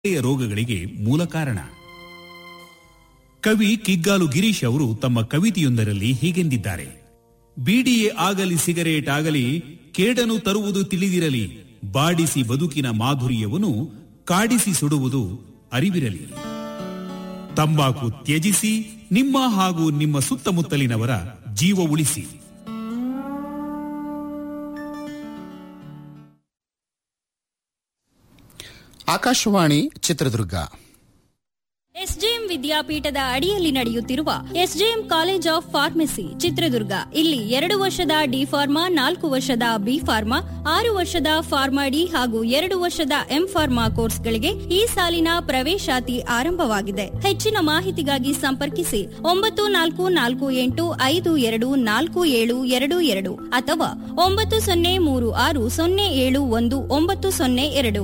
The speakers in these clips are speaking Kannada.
ಹೃದಯ ರೋಗಗಳಿಗೆ ಮೂಲ ಕಾರಣ ಕವಿ ಕಿಗ್ಗಾಲು ಗಿರೀಶ್ ಅವರು ತಮ್ಮ ಕವಿತೆಯೊಂದರಲ್ಲಿ ಹೀಗೆಂದಿದ್ದಾರೆ ಬೀಡಿಯೇ ಆಗಲಿ ಸಿಗರೇಟ್ ಆಗಲಿ ಕೇಡನು ತರುವುದು ತಿಳಿದಿರಲಿ ಬಾಡಿಸಿ ಬದುಕಿನ ಮಾಧುರ್ಯವನ್ನು ಕಾಡಿಸಿ ಸುಡುವುದು ಅರಿವಿರಲಿ ತಂಬಾಕು ತ್ಯಜಿಸಿ ನಿಮ್ಮ ಹಾಗೂ ನಿಮ್ಮ ಸುತ್ತಮುತ್ತಲಿನವರ ಜೀವ ಉಳಿಸಿ ಆಕಾಶವಾಣಿ ಚಿತ್ರದುರ್ಗ ಎಸ್ಜೆಎಂ ವಿದ್ಯಾಪೀಠದ ಅಡಿಯಲ್ಲಿ ನಡೆಯುತ್ತಿರುವ SJM college of pharmacy Chitradurga ಇಲ್ಲಿ ಎರಡು ವರ್ಷದ ಡಿ ಫಾರ್ಮಾ ನಾಲ್ಕು ವರ್ಷದ ಬಿ ಫಾರ್ಮಾ ಆರು ವರ್ಷದ ಫಾರ್ಮಾ ಡಿ ಹಾಗೂ ಎರಡು ವರ್ಷದ ಎಂ ಫಾರ್ಮಾ ಕೋರ್ಸ್ಗಳಿಗೆ ಈ ಸಾಲಿನ ಪ್ರವೇಶಾತಿ ಆರಂಭವಾಗಿದೆ ಹೆಚ್ಚಿನ ಮಾಹಿತಿಗಾಗಿ ಸಂಪರ್ಕಿಸಿ ಒಂಬತ್ತು ನಾಲ್ಕು ನಾಲ್ಕು ಎಂಟು ಐದು ಎರಡು ನಾಲ್ಕು ಏಳು ಎರಡು ಎರಡು ಅಥವಾ ಒಂಬತ್ತು ಸೊನ್ನೆ ಮೂರು ಆರು ಸೊನ್ನೆ ಏಳು ಒಂದು ಒಂಬತ್ತು ಸೊನ್ನೆ ಎರಡು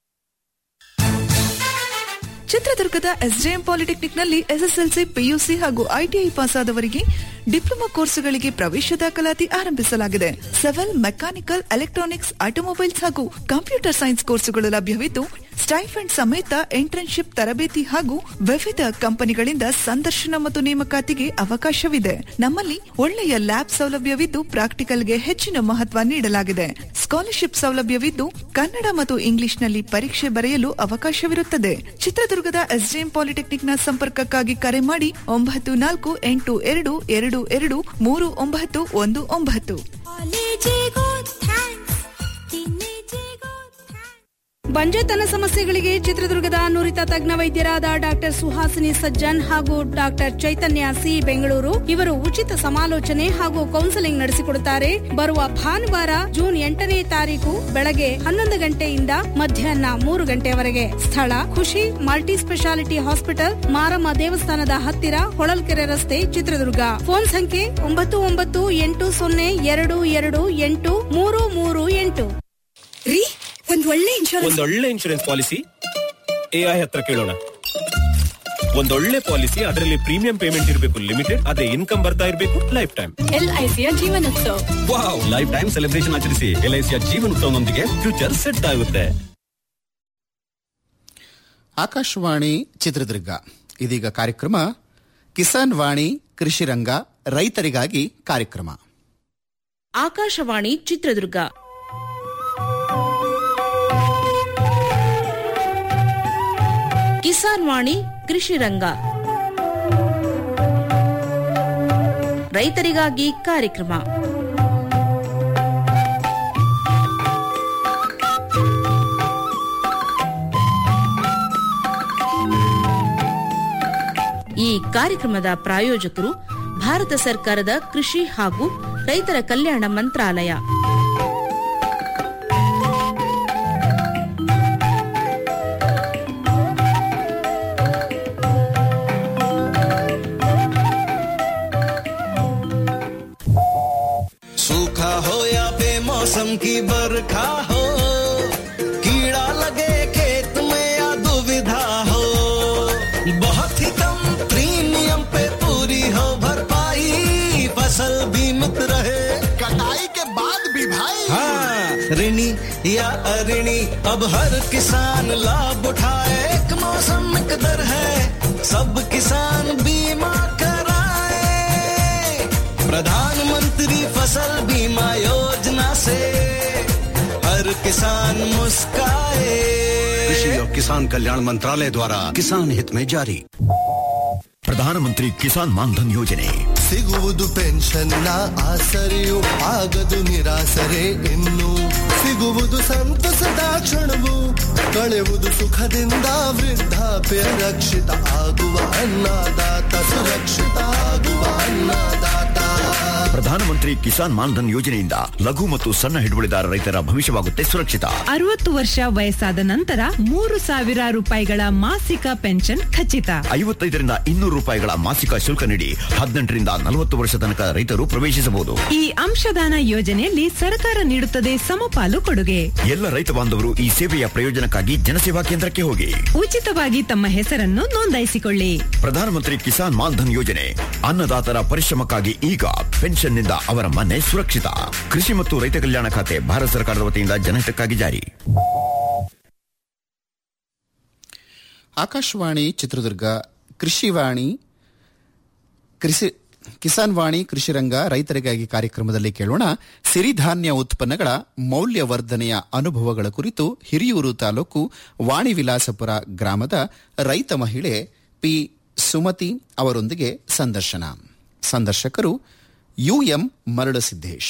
ಚಿತ್ರದುರ್ಗದ ಎಸ್ಜೆಎಂ ಪಾಲಿಟೆಕ್ನಿಕ್ನಲ್ಲಿ ಎಸ್ಎಸ್ಎಲ್ಸಿ ಪಿಯುಸಿ ಹಾಗೂ ಐಟಿಐ ಪಾಸ್ ಆದವರಿಗೆ ಡಿಪ್ಲೊಮಾ ಕೋರ್ಸುಗಳಿಗೆ ಪ್ರವೇಶ ದಾಖಲಾತಿ ಆರಂಭಿಸಲಾಗಿದೆ ಸಿವಿಲ್ ಮೆಕ್ಯಾನಿಕಲ್ ಎಲೆಕ್ಟ್ರಾನಿಕ್ಸ್ ಆಟೋಮೊಬೈಲ್ಸ್ ಹಾಗೂ ಕಂಪ್ಯೂಟರ್ ಸೈನ್ಸ್ ಕೋರ್ಸುಗಳು ಲಭ್ಯವಿದ್ದು ಸ್ಟೈಫಂಡ್ ಸಮೇತ ಇಂಟರ್ನ್ಶಿಪ್ ತರಬೇತಿ ಹಾಗೂ ವಿವಿಧ ಕಂಪನಿಗಳಿಂದ ಸಂದರ್ಶನ ಮತ್ತು ನೇಮಕಾತಿಗೆ ಅವಕಾಶವಿದೆ ನಮ್ಮಲ್ಲಿ ಒಳ್ಳೆಯ ಲ್ಯಾಬ್ ಸೌಲಭ್ಯವಿದ್ದು ಪ್ರಾಕ್ಟಿಕಲ್ಗೆ ಹೆಚ್ಚಿನ ಮಹತ್ವ ನೀಡಲಾಗಿದೆ ಸ್ಕಾಲರ್ಶಿಪ್ ಸೌಲಭ್ಯವಿದ್ದು ಕನ್ನಡ ಮತ್ತು ಇಂಗ್ಲಿಷ್ನಲ್ಲಿ ಪರೀಕ್ಷೆ ಬರೆಯಲು ಅವಕಾಶವಿರುತ್ತದೆ ಚಿತ್ರದುರ್ಗದ ಎಸ್ಜೆಎಂ ಪಾಲಿಟೆಕ್ನಿಕ್ನ ಸಂಪರ್ಕಕ್ಕಾಗಿ ಕರೆ ಮಾಡಿ ಒಂಬತ್ತು ನಾಲ್ಕು ಎಂಟು ಎರಡು ಎರಡು ಎರಡು ಮೂರು ಒಂಬತ್ತು ಒಂದು ಒಂಬತ್ತು ಬಂಜೆತನ ಸಮಸ್ಯೆಗಳಿಗೆ ಚಿತ್ರದುರ್ಗದ ನುರಿತ ತಜ್ಞ ವೈದ್ಯರಾದ ಡಾಕ್ಟರ್ ಸುಹಾಸಿನಿ ಸಜ್ಜನ್ ಹಾಗೂ ಡಾಕ್ಟರ್ ಚೈತನ್ಯ ಸಿ ಬೆಂಗಳೂರು ಇವರು ಉಚಿತ ಸಮಾಲೋಚನೆ ಹಾಗೂ ಕೌನ್ಸೆಲಿಂಗ್ ನಡೆಸಿಕೊಡುತ್ತಾರೆ ಬರುವ ಭಾನುವಾರ ಜೂನ್ ಎಂಟನೇ ತಾರೀಕು ಬೆಳಗ್ಗೆ ಹನ್ನೊಂದು ಗಂಟೆಯಿಂದ ಮಧ್ಯಾಹ್ನ ಮೂರು ಗಂಟೆಯವರೆಗೆ ಸ್ಥಳ ಖುಷಿ ಮಲ್ಟಿ ಸ್ಪೆಷಾಲಿಟಿ ಹಾಸ್ಪಿಟಲ್ ಮಾರಮ್ಮ ದೇವಸ್ಥಾನದ ಹತ್ತಿರ ಹೊಳಲ್ಕೆರೆ ರಸ್ತೆ ಚಿತ್ರದುರ್ಗ ಫೋನ್ ಸಂಖ್ಯೆ ಒಂಬತ್ತು ಒಂಬತ್ತು ಎಂಟು ಸೊನ್ನೆ ಎರಡು ಎರಡು ಎಂಟು ಮೂರು ಮೂರು ಎಂಟು ರೀ ಒಂದ್ ಒಳ್ಳೆ ಇನ್ಶೂರೆನ್ಸ್ ಒಂದೊಳ್ಳೆ ಇನ್ಶೂರೆನ್ಸ್ ಪಾಲಿಸಿ ಎಐ ಹತ್ರ ಕೇಳೋಣ ಒಂದೊಳ್ಳೆ ಪಾಲಿಸಿ ಅದರಲ್ಲಿ ಪ್ರೀಮಿಯಂ ಪೇಮೆಂಟ್ ಇರಬೇಕು ಲಿಮಿಟೆಡ್ ಅದೇ ಇನ್ಕಮ್ ಬರ್ತಾ ಇರಬೇಕು ಲೈಫ್ ಟೈಮ್ ಎಲ್ಐಸಿಯ Jeevanotsav wow life time celebration ಆಚರಿಸಿ ಎಲ್ಐಸಿಯ ಜೀವನೋತ್ಸವನೊಂದಿಗೆ ಫ್ಯೂಚರ್ ಸೆಟ್ ಆಗುತ್ತೆ ಆಕಾಶವಾಣಿ ಚಿತ್ರದುರ್ಗ ಇದೀಗ ಕಾರ್ಯಕ್ರಮ ಕಿಸಾನ್ ವಾಣಿ ಕೃಷಿ ರಂಗ ರೈತರಿಗಾಗಿ ಕಾರ್ಯಕ್ರಮ ಆಕಾಶವಾಣಿ ಚಿತ್ರದುರ್ಗ ಕಿಸಾನ್ ವಾಣಿ ಕೃಷಿ ರಂಗ ರೈತರಿಗಾಗಿ ಕಾರ್ಯಕ್ರಮ ಈ ಕಾರ್ಯಕ್ರಮದ ಪ್ರಾಯೋಜಕರು ಭಾರತ ಸರ್ಕಾರದ ಕೃಷಿ ಹಾಗೂ ರೈತರ ಕಲ್ಯಾಣ ಮಂತ್ರಾಲಯ सूखा हो या बेमौसम की बरखा हो कीड़ा लगे खेत में या दुविधा हो बहुत ही कम प्रीमियम पे पूरी हो भरपाई फसल बीमित रहे कटाई के बाद भी भाई हाँ ऋणी या अऋणी अब हर किसान लाभ उठाए एक मौसम एक दर है सब किसान बीमा कराए प्रधानमंत्री फसल बीमा योजना से हर किसान मुस्काए कृषि और किसान कल्याण मंत्रालय द्वारा किसान हित में जारी ಪ್ರಧಾನಮಂತ್ರಿ ಕಿಸಾನ್ ಮಾನ್ಧನ್ ಯೋಜನೆ ಸಿಗುವುದು ಪೆನ್ಷನ್ನ ಆಸರೆಯು ಆಗದು ನಿರಾಸರೆ ಇನ್ನು ಸಿಗುವುದು ಸಂತಸದ ಕ್ಷಣವು ಕಳೆಯುವುದು ಸುಖದಿಂದ ವೃದ್ಧಾಪ್ಯ ರಕ್ಷಿತ ಆಗುವ ಅನ್ನದಾತ ಸುರಕ್ಷಿತ ಆಗುವ ಅನ್ನದಾತ ಪ್ರಧಾನಮಂತ್ರಿ ಕಿಸಾನ್ ಮಾನ್ಧನ್ ಯೋಜನೆಯಿಂದ ಲಘು ಮತ್ತು ಸಣ್ಣ ಹಿಡುವಳಿದಾರ ರೈತರ ಭವಿಷ್ಯವಾಗುತ್ತೆ ಸುರಕ್ಷಿತ ಅರವತ್ತು ವರ್ಷ ವಯಸ್ಸಾದ ನಂತರ ಮೂರು ಸಾವಿರ ರೂಪಾಯಿಗಳ ಮಾಸಿಕ ಪೆನ್ಷನ್ ಖಚಿತ ಐವತ್ತೈದರಿಂದ ಇನ್ನೂರು ರೂಪಾಯಿಗಳ ಮಾಸಿಕ ಶುಲ್ಕ ನೀಡಿ ಹದಿನೆಂಟರಿಂದ ನಲವತ್ತು ವರ್ಷ ತನಕ ರೈತರು ಪ್ರವೇಶಿಸಬಹುದು ಈ ಅಂಶದಾನ ಯೋಜನೆಯಲ್ಲಿ ಸರ್ಕಾರ ನೀಡುತ್ತದೆ ಸಮಪಾಲು ಕೊಡುಗೆ ಎಲ್ಲ ರೈತ ಬಾಂಧವರು ಈ ಸೇವೆಯ ಪ್ರಯೋಜನಕ್ಕಾಗಿ ಜನಸೇವಾ ಕೇಂದ್ರಕ್ಕೆ ಹೋಗಿ ಉಚಿತವಾಗಿ ತಮ್ಮ ಹೆಸರನ್ನು ನೋಂದಾಯಿಸಿಕೊಳ್ಳಿ ಪ್ರಧಾನಮಂತ್ರಿ ಕಿಸಾನ್ ಮಾನ್ಧನ್ ಯೋಜನೆ ಅನ್ನದಾತರ ಪರಿಶ್ರಮಕ್ಕಾಗಿ ಈಗ ಪೆನ್ಷನ್ನಿಂದ ಅವರ ಮನೆ ಸುರಕ್ಷಿತ ಕೃಷಿ ಮತ್ತು ರೈತ ಕಲ್ಯಾಣ ಖಾತೆ ಭಾರತ ಸರ್ಕಾರದ ವತಿಯಿಂದ ಜನಹಿತಕ್ಕಾಗಿ ಜಾರಿ ಆಕಾಶವಾಣಿ ಚಿತ್ರದುರ್ಗ ಕೃಷಿವಾಣಿ ಕೃಷಿ ಕಿಸಾನ್ ವಾಣಿ ಕೃಷಿರಂಗ ರೈತರಿಗಾಗಿ ಕಾರ್ಯಕ್ರಮದಲ್ಲಿ ಕೇಳೋಣ ಸಿರಿಧಾನ್ಯ ಉತ್ಪನ್ನಗಳ ಮೌಲ್ಯವರ್ಧನೆಯ ಅನುಭವಗಳ ಕುರಿತು ಹಿರಿಯೂರು ತಾಲೂಕು ವಾಣಿವಿಲಾಸಪುರ ಗ್ರಾಮದ ರೈತ ಮಹಿಳೆ ಪಿ ಸುಮತಿ ಅವರೊಂದಿಗೆ ಸಂದರ್ಶನ ಸಂದರ್ಶಕರು ಯುಎಂ ಮರಳಸಿದ್ದೇಶ್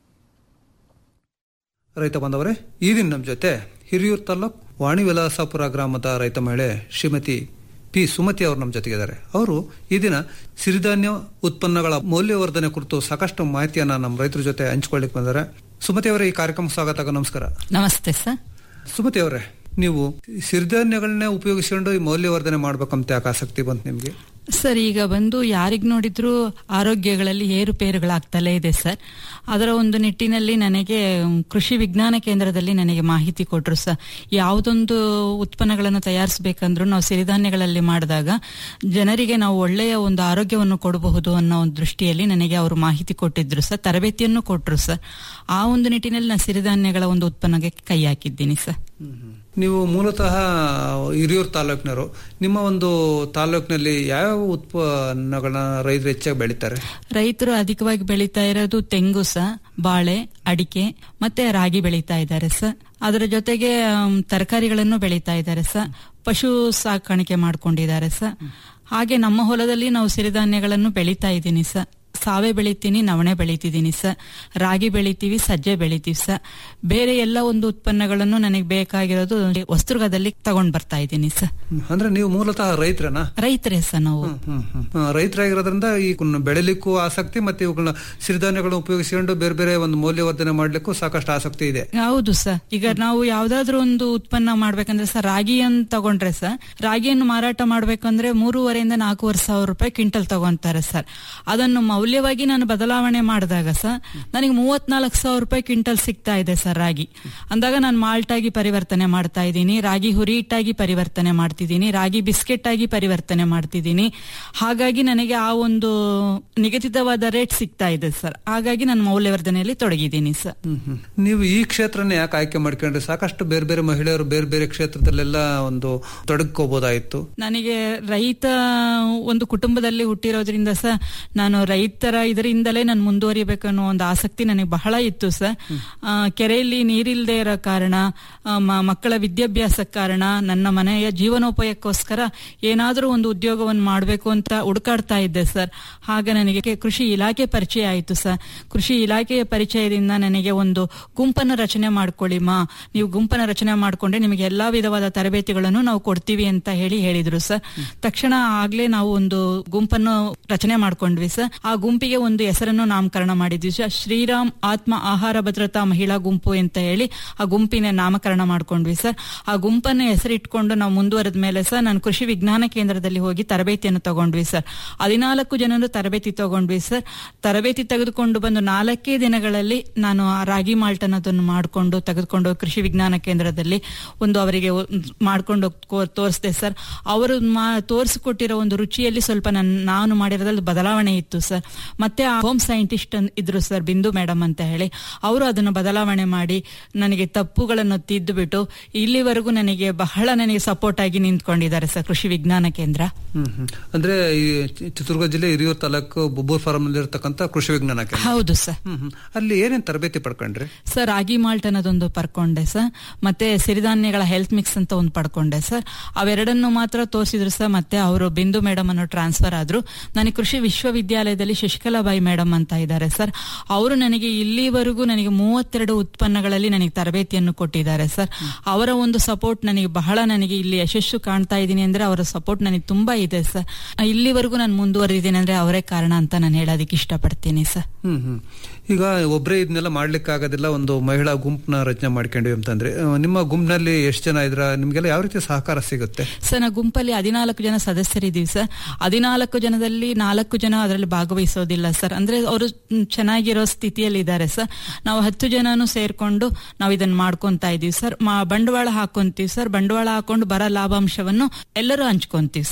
ರೈತ ಬಾಂಧವರೇ ಈ ದಿನ ನಮ್ಮ ಜೊತೆ ಹಿರಿಯೂರು ತಾಲೂಕ್ ವಾಣಿ ವಿಲಾಸಾಪುರ ಗ್ರಾಮದ ರೈತ ಮಹಿಳೆ ಶ್ರೀಮತಿ ಪಿ ಸುಮತಿ ಅವರು ನಮ್ಮ ಜೊತೆಗಿದ್ದಾರೆ ಅವರು ಈ ದಿನ ಸಿರಿಧಾನ್ಯ ಉತ್ಪನ್ನಗಳ ಮೌಲ್ಯವರ್ಧನೆ ಕುರಿತು ಸಾಕಷ್ಟು ಮಾಹಿತಿಯನ್ನ ನಮ್ಮ ರೈತರ ಜೊತೆ ಹಂಚಿಕೊಳ್ಳಿಕ್ ಬಂದರೆ ಸುಮತಿ ಅವರೇ ಈ ಕಾರ್ಯಕ್ರಮ ಸ್ವಾಗತ ನಮಸ್ಕಾರ ನಮಸ್ತೆ ಸರ್ ಸುಮತಿ ಅವರೇ ನೀವು ಸಿರಿಧಾನ್ಯಗಳನ್ನೇ ಉಪಯೋಗಿಸಿಕೊಂಡು ಈ ಮೌಲ್ಯವರ್ಧನೆ ಮಾಡ್ಬೇಕಂತ ಯಾಕೆ ಆಸಕ್ತಿ ಬಂತು ನಿಮ್ಗೆ ಸರ್ ಈಗ ಬಂದು ಯಾರಿಗ್ ನೋಡಿದ್ರು ಆರೋಗ್ಯಗಳಲ್ಲಿ ಏರುಪೇರುಗಳಾಗ್ತಲೇ ಇದೆ ಸರ್ ಅದರ ಒಂದು ನಿಟ್ಟಿನಲ್ಲಿ ನನಗೆ ಕೃಷಿ ವಿಜ್ಞಾನ ಕೇಂದ್ರದಲ್ಲಿ ನನಗೆ ಮಾಹಿತಿ ಕೊಟ್ಟರು ಸರ್ ಯಾವುದೊಂದು ಉತ್ಪನ್ನಗಳನ್ನು ತಯಾರಿಸಬೇಕಂದ್ರೂ ನಾವು ಸಿರಿಧಾನ್ಯಗಳಲ್ಲಿ ಮಾಡಿದಾಗ ಜನರಿಗೆ ನಾವು ಒಳ್ಳೆಯ ಒಂದು ಆರೋಗ್ಯವನ್ನು ಕೊಡಬಹುದು ಅನ್ನೋ ಒಂದು ದೃಷ್ಟಿಯಲ್ಲಿ ನನಗೆ ಅವರು ಮಾಹಿತಿ ಕೊಟ್ಟಿದ್ರು ಸರ್ ತರಬೇತಿಯನ್ನು ಕೊಟ್ಟರು ಸರ್ ಆ ಒಂದು ನಿಟ್ಟಿನಲ್ಲಿ ನಾನು ಸಿರಿಧಾನ್ಯಗಳ ಒಂದು ಉತ್ಪನ್ನಕ್ಕೆ ಕೈ ಹಾಕಿದ್ದೀನಿ ಸರ್ ನೀವು ಮೂಲತಃ ಹಿರಿಯೂರು ತಾಲೂಕಿನವರು ನಿಮ್ಮ ಒಂದು ತಾಲೂಕಿನಲ್ಲಿ ಯಾವ ಉತ್ಪನ್ನಗಳನ್ನ ರೈತರು ಹೆಚ್ಚಾಗಿ ಬೆಳೀತಾರೆ ರೈತರು ಅಧಿಕವಾಗಿ ಬೆಳೀತಾ ಇರೋದು ತೆಂಗು ಸ ಬಾಳೆ ಅಡಿಕೆ ಮತ್ತೆ ರಾಗಿ ಬೆಳೀತಾ ಇದ್ದಾರೆ ಸರ್ ಅದರ ಜೊತೆಗೆ ಆಮ್, ತರಕಾರಿಗಳನ್ನು ಬೆಳೀತಾ ಇದ್ದಾರೆ ಸರ್ ಪಶು ಸಾಕಾಣಿಕೆ ಮಾಡ್ಕೊಂಡಿದ್ದಾರೆ ಸರ್ ಹಾಗೆ ನಮ್ಮ ಹೊಲದಲ್ಲಿ ನಾವು ಸಿರಿಧಾನ್ಯಗಳನ್ನು ಬೆಳೀತಾ ಇದ್ದೀನಿ ಸರ್ ಸಾವೆ ಬೆಳಿತೀನಿ ನವಣೆ ಬೆಳಿತಿದ್ದೀನಿ ಸರ್ ರಾಗಿ ಬೆಳಿತೀವಿ ಸಜ್ಜೆ ಬೆಳಿತೀವಿ ಸರ್ ಬೇರೆ ಎಲ್ಲ ಒಂದು ಉತ್ಪನ್ನಗಳನ್ನು ನನಗೆ ಬೇಕಾಗಿರೋದು ವಸ್ತುರ್ಗದಲ್ಲಿ ತಗೊಂಡ್ ಬರ್ತಾ ಇದ್ದೀನಿ ಸರ್ ಅಂದ್ರೆ ನೀವು ಮೂಲತಃ ರೈತರನಾ ರೈತರೇ ಸರ್ ನಾವು ಆ, ರೈತರಾಗಿರೋದ್ರಿಂದ ಈ ಕುನ್ನ ಬೆಳಿಲಿಕ್ಕೂ ಆಸಕ್ತಿ ಮತ್ತೆ ಇವುಗಳನ್ನ ಸಿರಿಧಾನ್ಯಗಳನ್ನ ಉಪಯೋಗಿಸಿಕೊಂಡು ಬೇರೆ ಬೇರೆ ಒಂದು ಮೌಲ್ಯವರ್ಧನೆ ಮಾಡ್ಲಿಕ್ಕೂ ಸಾಕಷ್ಟು ಆಸಕ್ತಿ ಇದೆ ಹೌದು ಸರ್ ಈಗ ನಾವು ಯಾವ್ದಾದ್ರು ಒಂದು ಉತ್ಪನ್ನ ಮಾಡ್ಬೇಕಂದ್ರೆ ಸರ್ ರಾಗಿಯನ್ನು ತಗೊಂಡ್ರೆ ಸರ್ ರಾಗಿಯನ್ನು ಮಾರಾಟ ಮಾಡ್ಬೇಕಂದ್ರೆ ಮೂರುವರೆಯಿಂದ ನಾಲ್ಕೂವರೆ ಸಾವಿರ ರೂಪಾಯಿ ಕ್ವಿಂಟಲ್ ತಗೊಂತಾರೆ ಸರ್ ಅದನ್ನು ಮೌಲ್ಯವಾಗಿ ನಾನು ಬದಲಾವಣೆ ಮಾಡಿದಾಗ ಸರ್ ನನಗೆ ಮೂವತ್ನಾಲ್ಕು ಸಾವಿರ ರೂಪಾಯಿ ಕ್ವಿಂಟಲ್ ಸಿಗ್ತಾ ಇದೆ ಸರ್ ರಾಗಿ ಅಂದಾಗ ನಾನು ಮಾಲ್ಟ್ ಆಗಿ ಪರಿವರ್ತನೆ ಮಾಡ್ತಾ ಇದ್ದೀನಿ ರಾಗಿ ಹುರಿ ಹಿಟ್ಟಾಗಿ ಪರಿವರ್ತನೆ ಮಾಡ್ತಿದ್ದೀನಿ ರಾಗಿ ಬಿಸ್ಕೆಟ್ ಆಗಿ ಪರಿವರ್ತನೆ ಮಾಡ್ತಿದ್ದೀನಿ ಹಾಗಾಗಿ ನನಗೆ ಆ ಒಂದು ನಿಗದಿತವಾದ ರೇಟ್ ಸಿಗ್ತಾ ಇದೆ ಸರ್ ಹಾಗಾಗಿ ನಾನು ಮೌಲ್ಯವರ್ಧನೆಯಲ್ಲಿ ತೊಡಗಿದ್ದೀನಿ ಸರ್ ನೀವು ಈ ಕ್ಷೇತ್ರನ ಯಾಕೆ ಆಯ್ಕೆ ಮಾಡ್ಕೊಂಡ್ರೆ ಸಾಕಷ್ಟು ಬೇರೆ ಬೇರೆ ಮಹಿಳೆಯರು ಬೇರೆ ಬೇರೆ ಕ್ಷೇತ್ರದಲ್ಲೆಲ್ಲ ಒಂದು ತೊಡಗಿಕೋಬಹುದಾಯಿತು ನನಗೆ ರೈತ ಒಂದು ಕುಟುಂಬದಲ್ಲಿ ಹುಟ್ಟಿರೋದ್ರಿಂದ ಸರ್ ನಾನು ರೈತರ ಇದರಿಂದಲೇ ನಾನು ಮುಂದುವರಿಬೇಕು ಅನ್ನೋ ಒಂದು ಆಸಕ್ತಿ ನನಗೆ ಬಹಳ ಇತ್ತು ಸರ್ ಆ, ಕೆರೆಯಲ್ಲಿ ನೀರಿಲ್ಲದೆ ಇರೋ ಕಾರಣ ಆ, ಮ- ಮಕ್ಕಳ ವಿದ್ಯಾಭ್ಯಾಸ ಕಾರಣ ನನ್ನ ಮನೆಯ ಜೀವನೋಪಾಯಕ್ಕೋಸ್ಕರ ಏನಾದರೂ ಒಂದು ಉದ್ಯೋಗವನ್ನು ಮಾಡಬೇಕು ಅಂತ ಹುಡುಕಾಡ್ತಾ ಇದ್ದೆ ಸರ್ ಆಗ ನನಗೆ ಕೃಷಿ ಇಲಾಖೆ ಪರಿಚಯ ಆಯಿತು ಸರ್ ಕೃಷಿ ಇಲಾಖೆಯ ಪರಿಚಯದಿಂದ ನನಗೆ ಒಂದು ಗುಂಪನ್ನು ರಚನೆ ಮಾಡ್ಕೊಳ್ಳಿ ಮಾ ನೀವು ಗುಂಪನ್ನು ರಚನೆ ಮಾಡ್ಕೊಂಡ್ರೆ ನಿಮಗೆ ಎಲ್ಲಾ ವಿಧವಾದ ತರಬೇತಿಗಳನ್ನು ನಾವು ಕೊಡ್ತೀವಿ ಅಂತ ಹೇಳಿ ಹೇಳಿದ್ರು ಸರ್ ತಕ್ಷಣ ಆಗ್ಲೇ ನಾವು ಒಂದು ಗುಂಪನ್ನು ರಚನೆ ಮಾಡ್ಕೊಂಡ್ವಿ ಸರ್ ಆ ಗುಂಪಿಗೆ ಒಂದು ಹೆಸರನ್ನು ನಾಮಕರಣ ಮಾಡಿದ್ವಿ ಸರ್ ಶ್ರೀರಾಮ್ ಆತ್ಮ ಆಹಾರ ಭದ್ರತಾ ಮಹಿಳಾ ಗುಂಪು ಅಂತ ಹೇಳಿ ಆ ಗುಂಪಿನ ನಾಮಕರಣ ಮಾಡ್ಕೊಂಡ್ವಿ ಸರ್ ಆ ಗುಂಪನ್ನು ಹೆಸರಿಟ್ಕೊಂಡು ನಾವು ಮುಂದುವರೆದ ಮೇಲೆ ಸರ್ ನಾನು ಕೃಷಿ ವಿಜ್ಞಾನ ಕೇಂದ್ರದಲ್ಲಿ ಹೋಗಿ ತರಬೇತಿಯನ್ನು ತಗೊಂಡ್ವಿ ಸರ್ ಹದಿನಾಲ್ಕು ಜನರು ತರಬೇತಿ ತಗೊಂಡ್ವಿ ಸರ್ ತರಬೇತಿ ತೆಗೆದುಕೊಂಡು ಬಂದು ನಾಲ್ಕೇ ದಿನಗಳಲ್ಲಿ ನಾನು ಆ ರಾಗಿ ಮಾಲ್ಟ್ ಅನ್ನೋದನ್ನು ಮಾಡಿಕೊಂಡು ತೆಗೆದುಕೊಂಡು ಹೋಗಿ ಕೃಷಿ ವಿಜ್ಞಾನ ಕೇಂದ್ರದಲ್ಲಿ ಒಂದು ಅವರಿಗೆ ಮಾಡ್ಕೊಂಡು ತೋರಿಸಿದೆ ಸರ್ ಅವರು ತೋರಿಸಿಕೊಟ್ಟಿರೋ ಒಂದು ರುಚಿಯಲ್ಲಿ ಸ್ವಲ್ಪ ನನ್ ನಾನು ಮಾಡಿರೋದ್ರಲ್ಲಿ ಬದಲಾವಣೆ ಇತ್ತು ಸರ್ ಮತ್ತೆ ಆ ಹೋಮ್ ಸೈಂಟಿಸ್ಟ್ ಇದ್ರು ಸರ್ ಬಿಂದು ಮೇಡಮ್ ಅಂತ ಹೇಳಿ ಅವರು ಅದನ್ನು ಬದಲಾವಣೆ ಮಾಡಿ ನನಗೆ ತಪ್ಪುಗಳನ್ನು ತಿದ್ದುಬಿಟ್ಟು ಇಲ್ಲಿವರೆಗೂ ನನಗೆ ಬಹಳ ನನಗೆ ಸಪೋರ್ಟ್ ಆಗಿ ನಿಂತ್ಕೊಂಡಿದ್ದಾರೆ ಸರ್ ಕೃಷಿ ವಿಜ್ಞಾನ ಕೇಂದ್ರ ಹ್ಮ್ ಹ್ಮ್. ಅಂದ್ರೆ ಈ ಚಿ- ಚಿತ್ರದುರ್ಗ ಜಿಲ್ಲೆ ಹಿರಿಯೂರು ತಾಲೂಕು ಬೊಬ್ಬೂರ್ ಫಾರಂ ಅಲ್ಲಿ ಇರತಕ್ಕಂತ ಕೃಷಿ ವಿಜ್ಞಾನ ಕೇಂದ್ರ ಹೌದು ಸರ್ ಹ್ಮ್ ಹ್ಮ್. ಅಲ್ಲಿ ಏನೇನ್ ತರಬೇತಿ ಪಡ್ಕೊಂಡ್ರಿ ಸರ್ ರಾಗಿ ಮಾಲ್ಟ್ ಅನ್ನೋದೊಂದು ಪಡ್ಕೊಂಡೆ ಸರ್ ಮತ್ತೆ ಸಿರಿಧಾನ್ಯಗಳ ಹೆಲ್ತ್ ಮಿಕ್ಸ್ ಅಂತ ಒಂದು ಪಡ್ಕೊಂಡೆ ಸರ್ ಅವೆರಡನ್ನು ಮಾತ್ರ ತೋರಿಸಿದ್ರು ಸರ್ ಮತ್ತೆ ಅವರು ಬಿಂದು ಮೇಡಮ್ ಅನ್ನೋ ಟ್ರಾನ್ಸ್ಫರ್ ಆದ್ರು ನನಗೆ ಕೃಷಿ ವಿಶ್ವವಿದ್ಯಾಲಯದಲ್ಲಿ ಶಶಿಕಲಾಬಾಯಿ ಮೇಡಮ್ ಅಂತ ಇದ್ದಾರೆ ಸರ್ ಅವರು ನನಗೆ ಇಲ್ಲಿವರೆಗೂ ನನಗೆ ಮೂವತ್ತೆರಡು ಉತ್ಪನ್ನಗಳಲ್ಲಿ ನನಗೆ ತರಬೇತಿಯನ್ನು ಕೊಟ್ಟಿದ್ದಾರೆ ಸರ್ ಅವರ ಒಂದು ಸಪೋರ್ಟ್ ನನಗೆ ಬಹಳ ನನಗೆ ಇಲ್ಲಿ ಯಶಸ್ಸು ಕಾಣ್ತಾ ಇದ್ದೀನಿ ಅಂದ್ರೆ ಅವರ ಸಪೋರ್ಟ್ ನನಗೆ ತುಂಬಾ ಇದೆ ಸರ್ ಇಲ್ಲಿವರೆಗೂ ನಾನು ಮುಂದುವರೆದಿದ್ದೀನಿ ಅಂದ್ರೆ ಅವರೇ ಕಾರಣ ಅಂತ ನಾನು ಹೇಳೋದಕ್ಕೆ ಇಷ್ಟಪಡ್ತೀನಿ ಸರ್ ಹ್ಮ್ ಹ್ಮ್ ಈಗ ಒಬ್ಬರೇ ಇದನ್ನೆಲ್ಲ ಮಾಡ್ಲಿಕ್ಕೆ ಆಗೋದಿಲ್ಲ ಒಂದು ಮಹಿಳಾ ಗುಂಪನ್ನ ರಚನೆ ಮಾಡ್ಕೊಂಡ್ವಿ ಅಂತಂದ್ರೆ ಆ, ನಿಮ್ಮ ಗುಂಪಿನಲ್ಲಿ ಎಷ್ಟು ಜನ ಇದ್ರ ನಿಮ್ಗೆಲ್ಲ ಯಾವ ರೀತಿ ಸಹಕಾರ ಸಿಗುತ್ತೆ ಸರ್ ನಾವು ಗುಂಪಲ್ಲಿ ಹದಿನಾಲ್ಕು ಜನ ಸದಸ್ಯರಿದ್ದೀವಿ ಸರ್ ಹದಿನಾಲ್ಕು ಜನದಲ್ಲಿ ನಾಲ್ಕು ಜನ ಅದರಲ್ಲಿ ಭಾಗವಹಿಸೋದಿಲ್ಲ ಸರ್ ಅಂದ್ರೆ ಅವರು ಚೆನ್ನಾಗಿರೋ ಸ್ಥಿತಿಯಲ್ಲಿ ಇದ್ದಾರೆ ಸರ್ ನಾವು ಹತ್ತು ಜನನು ಸೇರ್ಕೊಂಡು ನಾವು ಇದನ್ನ ಮಾಡ್ಕೊಂತಾ ಇದೀವಿ ಸರ್ ಮಾ- ಬಂಡವಾಳ ಹಾಕೊಂತೀವಿ ಸರ್ ಬಂಡವಾಳ ಹಾಕೊಂಡು ಬರೋ ಲಾಭಾಂಶವನ್ನು ಎಲ್ಲರೂ ಹಂಚ್ಕೊಂತೀವಿ ಸರ್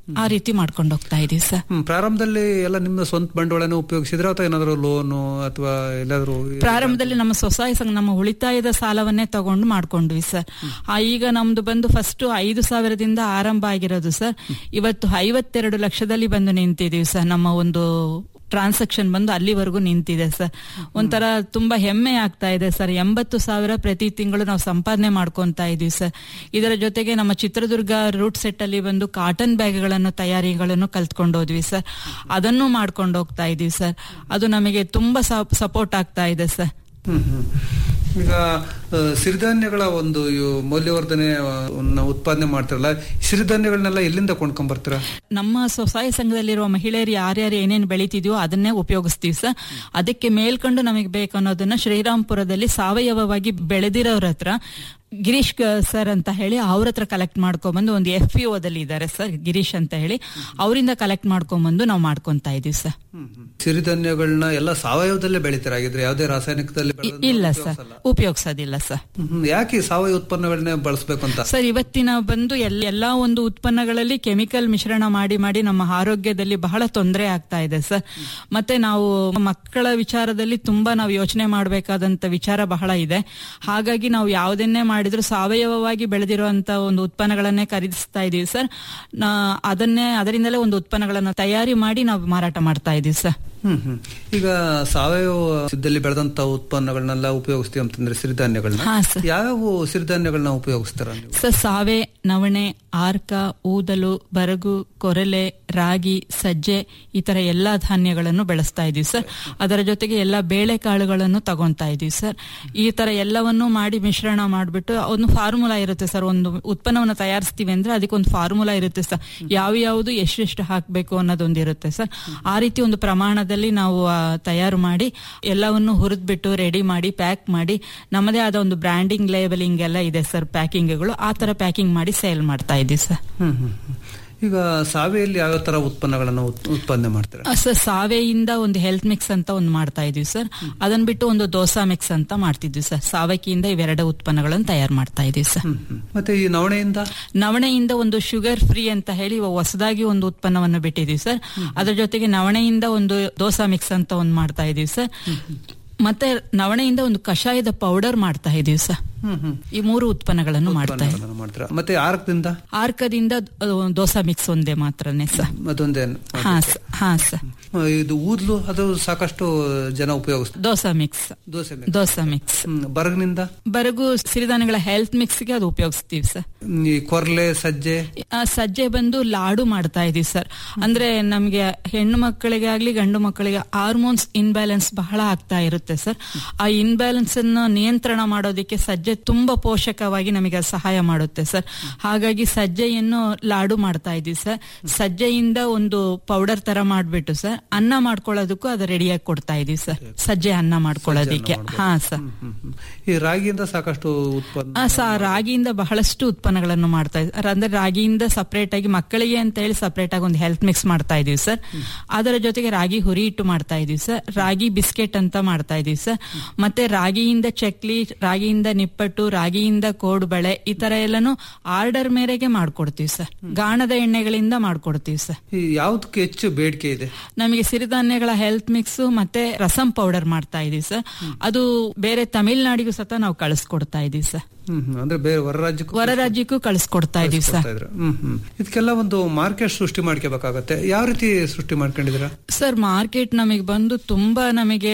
ಆ ರೀತಿ ಮಾಡ್ಕೊಂಡು ಹೋಗ್ತಾ ಇದೀವಿ ಸರ್ ಹ್ಮ್, ಪ್ರಾರಂಭದಲ್ಲಿ ಎಲ್ಲ ನಿಮ್ಮ ಸ್ವಂತ ಬಂಡವಾಳನ ಉಪಯೋಗಿಸಿದ್ರೆ ಅಥವಾ ಏನಾದ್ರು ಲೋನು ಅಥವಾ ಎಲ್ಲಾದ್ರೂ ಪ್ರಾರಂಭದಲ್ಲಿ ನಮ್ಮ ಸ್ವಸಹಾಯ ಸಂಘ ನಮ್ಮ ಉಳಿತಾಯದ ಸಾಲವನ್ನೇ ತಗೊಂಡು ಮಾಡ್ಕೊಂಡ್ವಿ ಸರ್ ಆ, ಈಗ ನಮ್ದು ಬಂದು ಫಸ್ಟ್ ಐದು ಸಾವಿರದಿಂದ ಆರಂಭ ಆಗಿರೋದು ಸರ್ ಇವತ್ತು ಐವತ್ತೆರಡು ಲಕ್ಷದಲ್ಲಿ ಬಂದು ನಿಂತಿದೀವಿ ಸರ್ ನಮ್ಮ ಒಂದು ಟ್ರಾನ್ಸಾಕ್ಷನ್ ಬಂದು ಅಲ್ಲಿವರೆಗೂ ನಿಂತಿದೆ ಸರ್ ಒಂಥರ ತುಂಬಾ ಹೆಮ್ಮೆ ಆಗ್ತಾ ಇದೆ ಸರ್ ಎಂಬತ್ತು ಸಾವಿರ ಪ್ರತಿ ತಿಂಗಳು ನಾವು ಸಂಪಾದನೆ ಮಾಡ್ಕೊಂತಾ ಇದೀವಿ ಸರ್ ಇದರ ಜೊತೆಗೆ ನಮ್ಮ ಚಿತ್ರದುರ್ಗ ರೂಟ್ ಸೆಟ್ ಅಲ್ಲಿ ಬಂದು ಕಾಟನ್ ಬ್ಯಾಗ್ಗಳನ್ನು ತಯಾರಿಗಳನ್ನು ಕಲ್ತ್ಕೊಂಡು ಹೋದ್ವಿ ಸರ್ ಅದನ್ನು ಮಾಡ್ಕೊಂಡು ಹೋಗ್ತಾ ಇದೀವಿ ಸರ್ ಅದು ನಮಗೆ ತುಂಬಾ ಸಪೋರ್ಟ್ ಆಗ್ತಾ ಇದೆ ಸರ್ ಹ್ಮ್, ಹ್ಮ್. ಈಗ ಆ, ಸಿರಿಧಾನ್ಯಗಳ ಒಂದು ಇವು ಮೌಲ್ಯವರ್ಧನೆ ಆ, ವನ್ನು ಉತ್ಪಾದನೆ ಮಾಡ್ತಾರಲ್ಲ ಈ ಸಿರಿಧಾನ್ಯಗಳನ್ನೆಲ್ಲ ಎಲ್ಲಿಂದ ಕೊಂಡ್ಕೊಂಡ್ ಬರ್ತೀರಾ ನಮ್ಮ ಸ್ವಸಹಾಯ ಸಂಘದಲ್ಲಿರುವ ಮಹಿಳೆಯರು ಯಾರ್ಯಾರು ಏನೇನು ಬೆಳಿತಿದ್ಯೋ ಅದನ್ನೇ ಉಪಯೋಗಿಸ್ತೀವಿ ಸರ್ ಅದಕ್ಕೆ ಮೇಲ್ಕೊಂಡು ನಮಗೆ ಬೇಕು ಅನ್ನೋದನ್ನ ಶ್ರೀರಾಮ್ಪುರದಲ್ಲಿ ಸಾವಯವವಾಗಿ ಬೆಳೆದಿರೋರ ಹತ್ರ ಗಿರೀಶ್ ಗ- ಸರ್ ಅಂತ ಹೇಳಿ ಅವ್ರ ಹತ್ರ ಕಲೆಕ್ಟ್ ಮಾಡ್ಕೊಂಬಂದು ಒಂದು ಎಫ್ ಪಿ ಓದಲ್ಲಿ ಇದ್ದಾರೆ ಸರ್ ಗಿರೀಶ್ ಅಂತ ಹೇಳಿ ಅವರಿಂದ ಕಲೆಕ್ಟ್ ಮಾಡ್ಕೊಂಬಂದು ನಾವು ಮಾಡ್ಕೊಂತಾ ಇದೀವಿ ಸರ್ ಸಿರಿಧಾನ್ಯಗಳನ್ನ ಎಲ್ಲ ಸಾವಯವದಲ್ಲೇ ಬೆಳಿತೀರಾ ಹಾಗಿದ್ರೆ ಯಾವುದೇ ರಾಸಾಯನಿಕದಲ್ಲಿ ಬೆಳೆದ ಇಲ್ಲ ಸರ್ ಉಪಯೋಗಿಸೋದಿಲ್ಲ ಸರ್ ಹ್ಮ್, ಯಾಕೆ ಈ ಸಾವಯವ ಉತ್ಪನ್ನಗಳನ್ನೇ ಬಳಸಬೇಕು ಅಂತ ಸರ್ ಇವತ್ತಿನ ಬಂದು ಎಲ್- ಎಲ್ಲಾ ಒಂದು ಉತ್ಪನ್ನಗಳಲ್ಲಿ ಕೆಮಿಕಲ್ ಮಿಶ್ರಣ ಮಾಡಿ ಮಾಡಿ ನಮ್ಮ ಆರೋಗ್ಯದಲ್ಲಿ ಬಹಳ ತೊಂದರೆ ಆಗ್ತಾ ಇದೆ ಸರ್ ಮತ್ತೆ ನಾವು ಮಕ್ಕಳ ವಿಚಾರದಲ್ಲಿ ತುಂಬಾ ನಾವು ಯೋಚನೆ ಮಾಡಬೇಕಾದಂತ ವಿಚಾರ ಬಹಳ ಇದೆ ಹಾಗಾಗಿ ನಾವು ಯಾವುದನ್ನೇ ಮಾಡಿದ್ರು ಸಾವಯವವಾಗಿ ಬೆಳೆದಿರುವಂತ ಒಂದು ಉತ್ಪನ್ನಗಳನ್ನೇ ಖರೀದಿಸ್ತಾ ಇದೀವಿ ಸರ್ ನಾ- ಅದನ್ನೇ ಅದರಿಂದಲೇ ಒಂದು ಉತ್ಪನ್ನಗಳನ್ನು ತಯಾರಿ ಮಾಡಿ ನಾವು ಮಾರಾಟ ಮಾಡ್ತಾ ಇದೀವಿ ಸರ್ ಹ್ಮ್ ಹ್ಮ್ ಈಗ ಸಾವಯವ ಸಿದ್ಧಲ್ಲಿ ಬೆಳೆದಂತ ಉತ್ಪನ್ನಗಳನ್ನೆಲ್ಲ ಉಪಯೋಗಿಸ್ತೀವಿ ಅಂತಂದ್ರೆ ಸಿರಿಧಾನ್ಯಗಳನ್ನ ಹಾ, ಸರ್. ಯಾವ ಸಿರಿಧಾನ್ಯಗಳನ್ನ ಉಪಯೋಗಿಸ್ತಾರ ನೀವು ಸರ್ ಸಾವೆ ನವಣೆ ಆರ್ಕ ಊದಲು ಬರಗು ಕೊರಲೆ ರಾಗಿ ಸಜ್ಜೆ ಈ ತರ ಎಲ್ಲಾ ಧಾನ್ಯಗಳನ್ನು ಬೆಳೆಸ್ತಾ ಇದೀವಿ ಸರ್ ಅದರ ಜೊತೆಗೆ ಎಲ್ಲ ಬೇಳೆಕಾಳುಗಳನ್ನು ತಗೊಂತಾ ಇದೀವಿ ಸರ್ ಈ ತರ ಎಲ್ಲವನ್ನೂ ಮಾಡಿ ಮಿಶ್ರಣ ಮಾಡಿಬಿಟ್ಟು ಒಂದು ಫಾರ್ಮುಲಾ ಇರುತ್ತೆ ಸರ್ ಒಂದು ಉತ್ಪನ್ನವನ್ನು ತಯಾರಿಸ್ತೀವಿ ಅಂದ್ರೆ ಅದಕ್ಕೊಂದು ಫಾರ್ಮುಲಾ ಇರುತ್ತೆ ಸರ್ ಯಾವ ಯಾವುದು ಎಷ್ಟೆಷ್ಟು ಹಾಕಬೇಕು ಅನ್ನೋದೊಂದು ಇರುತ್ತೆ ಸರ್ ಆ ರೀತಿ ಒಂದು ಪ್ರಮಾಣದಲ್ಲಿ ನಾವು ಆ, ತಯಾರು ಮಾಡಿ ಎಲ್ಲವನ್ನು ಹುರಿದ್ಬಿಟ್ಟು ರೆಡಿ ಮಾಡಿ ಪ್ಯಾಕ್ ಮಾಡಿ ನಮ್ಮದೇ ಆದ ಒಂದು ಬ್ರ್ಯಾಂಡಿಂಗ್ ಲೇಬಲಿಂಗ್ ಎಲ್ಲ ಇದೆ ಸರ್ ಪ್ಯಾಕಿಂಗ್ಗಳು ಆ ತರ ಪ್ಯಾಕಿಂಗ್ ಮಾಡಿ ಸೇಲ್ ಮಾಡ್ತಾ ಇದೀವಿ ಸರ್ ಹ್ಮ್ ಹ್ಮ್ ಹ್ಮ್. ಈಗ ಸಾವೆಯಲ್ಲಿ ಯಾವ ತರ ಉತ್ಪನ್ನಗಳನ್ನ ಉತ್- ಉತ್ಪಾದನೆ ಮಾಡ್ತೀರಾ ಆ, ಸರ್ ಸಾವೆಯಿಂದ ಒಂದು ಹೆಲ್ತ್ ಮಿಕ್ಸ್ ಅಂತ ಒಂದು ಮಾಡ್ತಾ ಇದೀವಿ ಸರ್ ಅದನ್ನ ಬಿಟ್ಟು ಒಂದು ದೋಸಾ ಮಿಕ್ಸ್ ಅಂತ ಮಾಡ್ತಿದ್ವಿ ಸರ್ ಸಾವಕಿಯಿಂದ ಇವೆರಡು ಉತ್ಪನ್ನಗಳನ್ನು ತಯಾರು ಮಾಡ್ತಾ ಇದೀವಿ ಸರ್ ಮತ್ತೆ ಈ ನವಣೆಯಿಂದ ನವಣೆಯಿಂದ ಒಂದು ಶುಗರ್ ಫ್ರೀ ಅಂತ ಹೇಳಿ ಇವಾಗ ಹೊಸದಾಗಿ ಒಂದು ಉತ್ಪನ್ನವನ್ನು ಬಿಟ್ಟಿದೀವಿ ಸರ್ ಅದ್ರ ಜೊತೆಗೆ ನವಣೆಯಿಂದ ಒಂದು ದೋಸಾ ಮಿಕ್ಸ್ ಅಂತ ಒಂದು ಮಾಡ್ತಾ ಇದೀವಿ ಸರ್ ಮತ್ತೆ ನವಣೆಯಿಂದ ಒಂದು ಕಷಾಯದ ಪೌಡರ್ ಮಾಡ್ತಾ ಇದೀವಿ ಸರ್ ಹ್ಮ್ ಹ್ಮ್ ಈ ಮೂರು ಉತ್ಪನ್ನಗಳನ್ನು ಮಾಡ್ತಾ ಇದೀವಿ ಉತ್ಪನ್ನಗಳನ್ನ ಮಾಡ್ತೀರಾ ಮತ್ತೆ ಆರ್ಕದಿಂದ ಆರ್ಕದಿಂದ ಅದು ದೋಸಾ ಮಿಕ್ಸ್ ಒಂದೇ ಮಾತ್ರನೇ ಸರ್ ಅದೊಂದೇ ಹಾ ಸರ್ ಹಾ ಸರ್ ಆ, ಇದು ಊದ್ಲು ಅದು ಸಾಕಷ್ಟು ಜನ ಉಪಯೋಗಿಸ್ತಾರೆ ದೋಸಾ ಮಿಕ್ಸ್ ದೋಸೆ ಮೇಲೆ. ದೋಸಾ ಮಿಕ್ಸ್ ಹ್ಮ್, ಬರಗಿನಿಂದ ಬರಗು ಸಿರಿಧಾನ್ಯಗಳ ಹೆಲ್ತ್ ಮಿಕ್ಸ್ಗೆ ಅದು ಉಪಯೋಗಿಸ್ತೀವಿ ಸರ್ ಈ ಕೊರ್ಲೆ ಸಜ್ಜೆ ಆ, ಸಜ್ಜೆ ಬಂದು ಲಾಡು ಮಾಡ್ತಾ ಇದೀವಿ ಸರ್ ಅಂದ್ರೆ ನಮ್ಗೆ ಹೆಣ್ಣು ಮಕ್ಕಳಿಗೆ ಆಗ್ಲಿ ಗಂಡು ಮಕ್ಕಳಿಗೆ ಹಾರ್ಮೋನ್ಸ್ ಇನ್ಬ್ಯಾಲೆನ್ಸ್ ಬಹಳ ಆಗ್ತಾ ಇರುತ್ತೆ ಸರ್ ಆ ಇನ್ಬ್ಯಾಲೆನ್ಸ್ ಅನ್ನು ನಿಯಂತ್ರಣ ಮಾಡೋದಕ್ಕೆ ಸಜ್ಜೆ ತುಂಬಾ ಪೋಷಕವಾಗಿ ನಮಗೆ ಸಹಾಯ ಮಾಡುತ್ತೆ ಸರ್ ಹಾಗಾಗಿ ಸಜ್ಜೆಯನ್ನು ಲಾಡು ಮಾಡ್ತಾ ಇದೀವಿ ಸರ್ ಸಜ್ಜೆಯಿಂದ ಒಂದು ಪೌಡರ್ ತರ ಮಾಡ್ಬಿಟ್ಟು ಸರ್ ಅನ್ನ ಮಾಡ್ಕೊಳ್ಳೋದಕ್ಕೂ ಅದು ರೆಡಿಯಾಗಿ ಕೊಡ್ತಾ ಇದೀವಿ ಸರ್ ಸಜ್ಜೆ ಅನ್ನ ಮಾಡ್ಕೊಳ್ಳೋದಿಕ್ಕೆ ಹಾ ಸರ್ ಹ್ಮ್, ಹ್ಮ್. ಈ ರಾಗಿಯಿಂದ ಸಾಕಷ್ಟು ಉತ್ಪನ್ನ ಆ, ಸ ರಾಗಿಯಿಂದ ಬಹಳಷ್ಟು ಉತ್ಪನ್ನಗಳನ್ನು ಮಾಡ್ತಾ ಇದ್ದೀವಿ ಅಂದ್ರೆ ರಾಗಿಯಿಂದ ಸಪರೇಟ್ ಆಗಿ ಮಕ್ಕಳಿಗೆ ಅಂತ ಹೇಳಿ ಸಪರೇಟ್ ಆಗಿ ಒಂದು ಹೆಲ್ತ್ ಮಿಕ್ಸ್ ಮಾಡ್ತಾ ಇದೀವಿ ಸರ್ ಅದರ ಜೊತೆಗೆ ರಾಗಿ ಹುರಿ ಹಿಟ್ಟು ಮಾಡ್ತಾ ಇದೀವಿ ಸರ್ ರಾಗಿ ಬಿಸ್ಕೆಟ್ ಅಂತ ಮಾಡ್ತಾ ಇದೀವಿ ಸರ್ ಮತ್ತೆ ರಾಗಿಯಿಂದ ಚಕ್ಲಿ ರಾಗಿಯಿಂದ ನಿಪ್ಪಟ್ಟು ರಾಗಿಯಿಂದ ಕೋಡುಬಳೆ ಈ ತರ ಎಲ್ಲಾನು ಆರ್ಡರ್ ಮೇರೆಗೆ ಮಾಡ್ಕೊಡ್ತೀವಿ ಸರ್ ಗಾಣದ ಎಣ್ಣೆಗಳಿಂದ ಮಾಡ್ಕೊಡ್ತೀವಿ ಸರ್ ಈ ಯಾವ್ದಕ್ಕೆ ಹೆಚ್ಚು ಬೇಡಿಕೆ ಇದೆ ನಮಗೆ ಸಿರಿಧಾನ್ಯಗಳ ಹೆಲ್ತ್ ಮಿಕ್ಸ್ ಮತ್ತೆ ರಸಂ ಪೌಡರ್ ಮಾಡ್ತಾ ಇದೀವಿ ಸರ್ ಅದು ಬೇರೆ ತಮಿಳ್ನಾಡಿಗೂ ಸತ ನಾವು ಕಳಿಸ್ಕೊಡ್ತಾ ಇದೀವಿ ಸರ್ ಹ್ಮ್ ಹ್ಮ್. ಅಂದ್ರೆ ಬೇರೆ ಹೊರ ರಾಜ್ಯಕ್ಕೂ ಹೊರ ರಾಜ್ಯಕ್ಕೂ ಕಳಿಸ್ಕೊಡ್ತಾ ಇದೀವಿ ಸರ್ ಕಳಿಸ್ಕೊಡ್ತಾ ಇದ್ರು. ಹ್ಮ್ ಹ್ಮ್ ಇದಕ್ಕೆಲ್ಲ ಒಂದು ಮಾರ್ಕೆಟ್ ಸೃಷ್ಟಿ ಮಾಡ್ಕೋಬೇಕಾಗತ್ತೆ ಯಾವ ರೀತಿ ಸೃಷ್ಟಿ ಮಾಡ್ಕೊಂಡಿದ್ದೀರಾ ಸರ್ ಮಾರ್ಕೆಟ್ ನಮಗೆ ಬಂದು ತುಂಬಾ ನಮಗೆ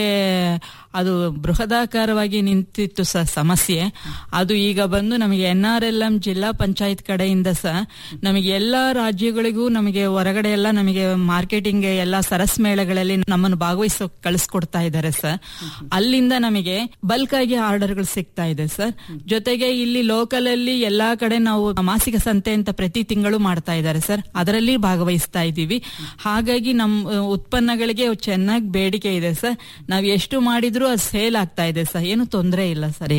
ಅದು ಬೃಹದಾಕಾರವಾಗಿ ನಿಂತಿತ್ತು ಸರ್ ಸಮಸ್ಯೆ ಅದು ಈಗ ಬಂದು ನಮಗೆ ಎನ್ ಆರ್ ಎಲ್ ಎಂ ಜಿಲ್ಲಾ ಪಂಚಾಯತ್ ಕಡೆಯಿಂದ ಸಹ ನಮಗೆ ಎಲ್ಲಾ ರಾಜ್ಯಗಳಿಗೂ ನಮಗೆ ಹೊರಗಡೆ ಎಲ್ಲ ನಮಗೆ ಮಾರ್ಕೆಟಿಂಗ್ ಎಲ್ಲ ಸರಸ್ ಮೇಳಗಳಲ್ಲಿ ನಮ್ಮನ್ನು ಭಾಗವಹಿಸೋ ಕಳಿಸ್ಕೊಡ್ತಾ ಇದ್ದಾರೆ ಸರ್ ಅಲ್ಲಿಂದ ನಮಗೆ ಬಲ್ಕ್ ಆಗಿ ಆರ್ಡರ್ಗಳು ಸಿಗ್ತಾ ಇದೆ ಸರ್ ಜೊತೆಗೆ ಇಲ್ಲಿ ಲೋಕಲ್ ಅಲ್ಲಿ ಎಲ್ಲಾ ಕಡೆ ನಾವು ಮಾಸಿಕ ಸಂತೆ ಅಂತ ಪ್ರತಿ ತಿಂಗಳು ಮಾಡ್ತಾ ಇದ್ದಾರೆ ಸರ್ ಅದರಲ್ಲಿ ಭಾಗವಹಿಸ್ತಾ ಇದ್ದೀವಿ ಹಾಗಾಗಿ ನಮ್ಮ ಅ, ಉತ್ಪನ್ನಗಳಿಗೆ ಚೆನ್ನಾಗಿ ಬೇಡಿಕೆ ಇದೆ ಸರ್ ನಾವು ಎಷ್ಟು ಮಾಡಿದ್ರೂ ಅದು ಸೇಲ್ ಆಗ್ತಾ ಇದೆ ಸರ್ ಏನು ತೊಂದರೆ ಇಲ್ಲ ಸರ್ ಈಗ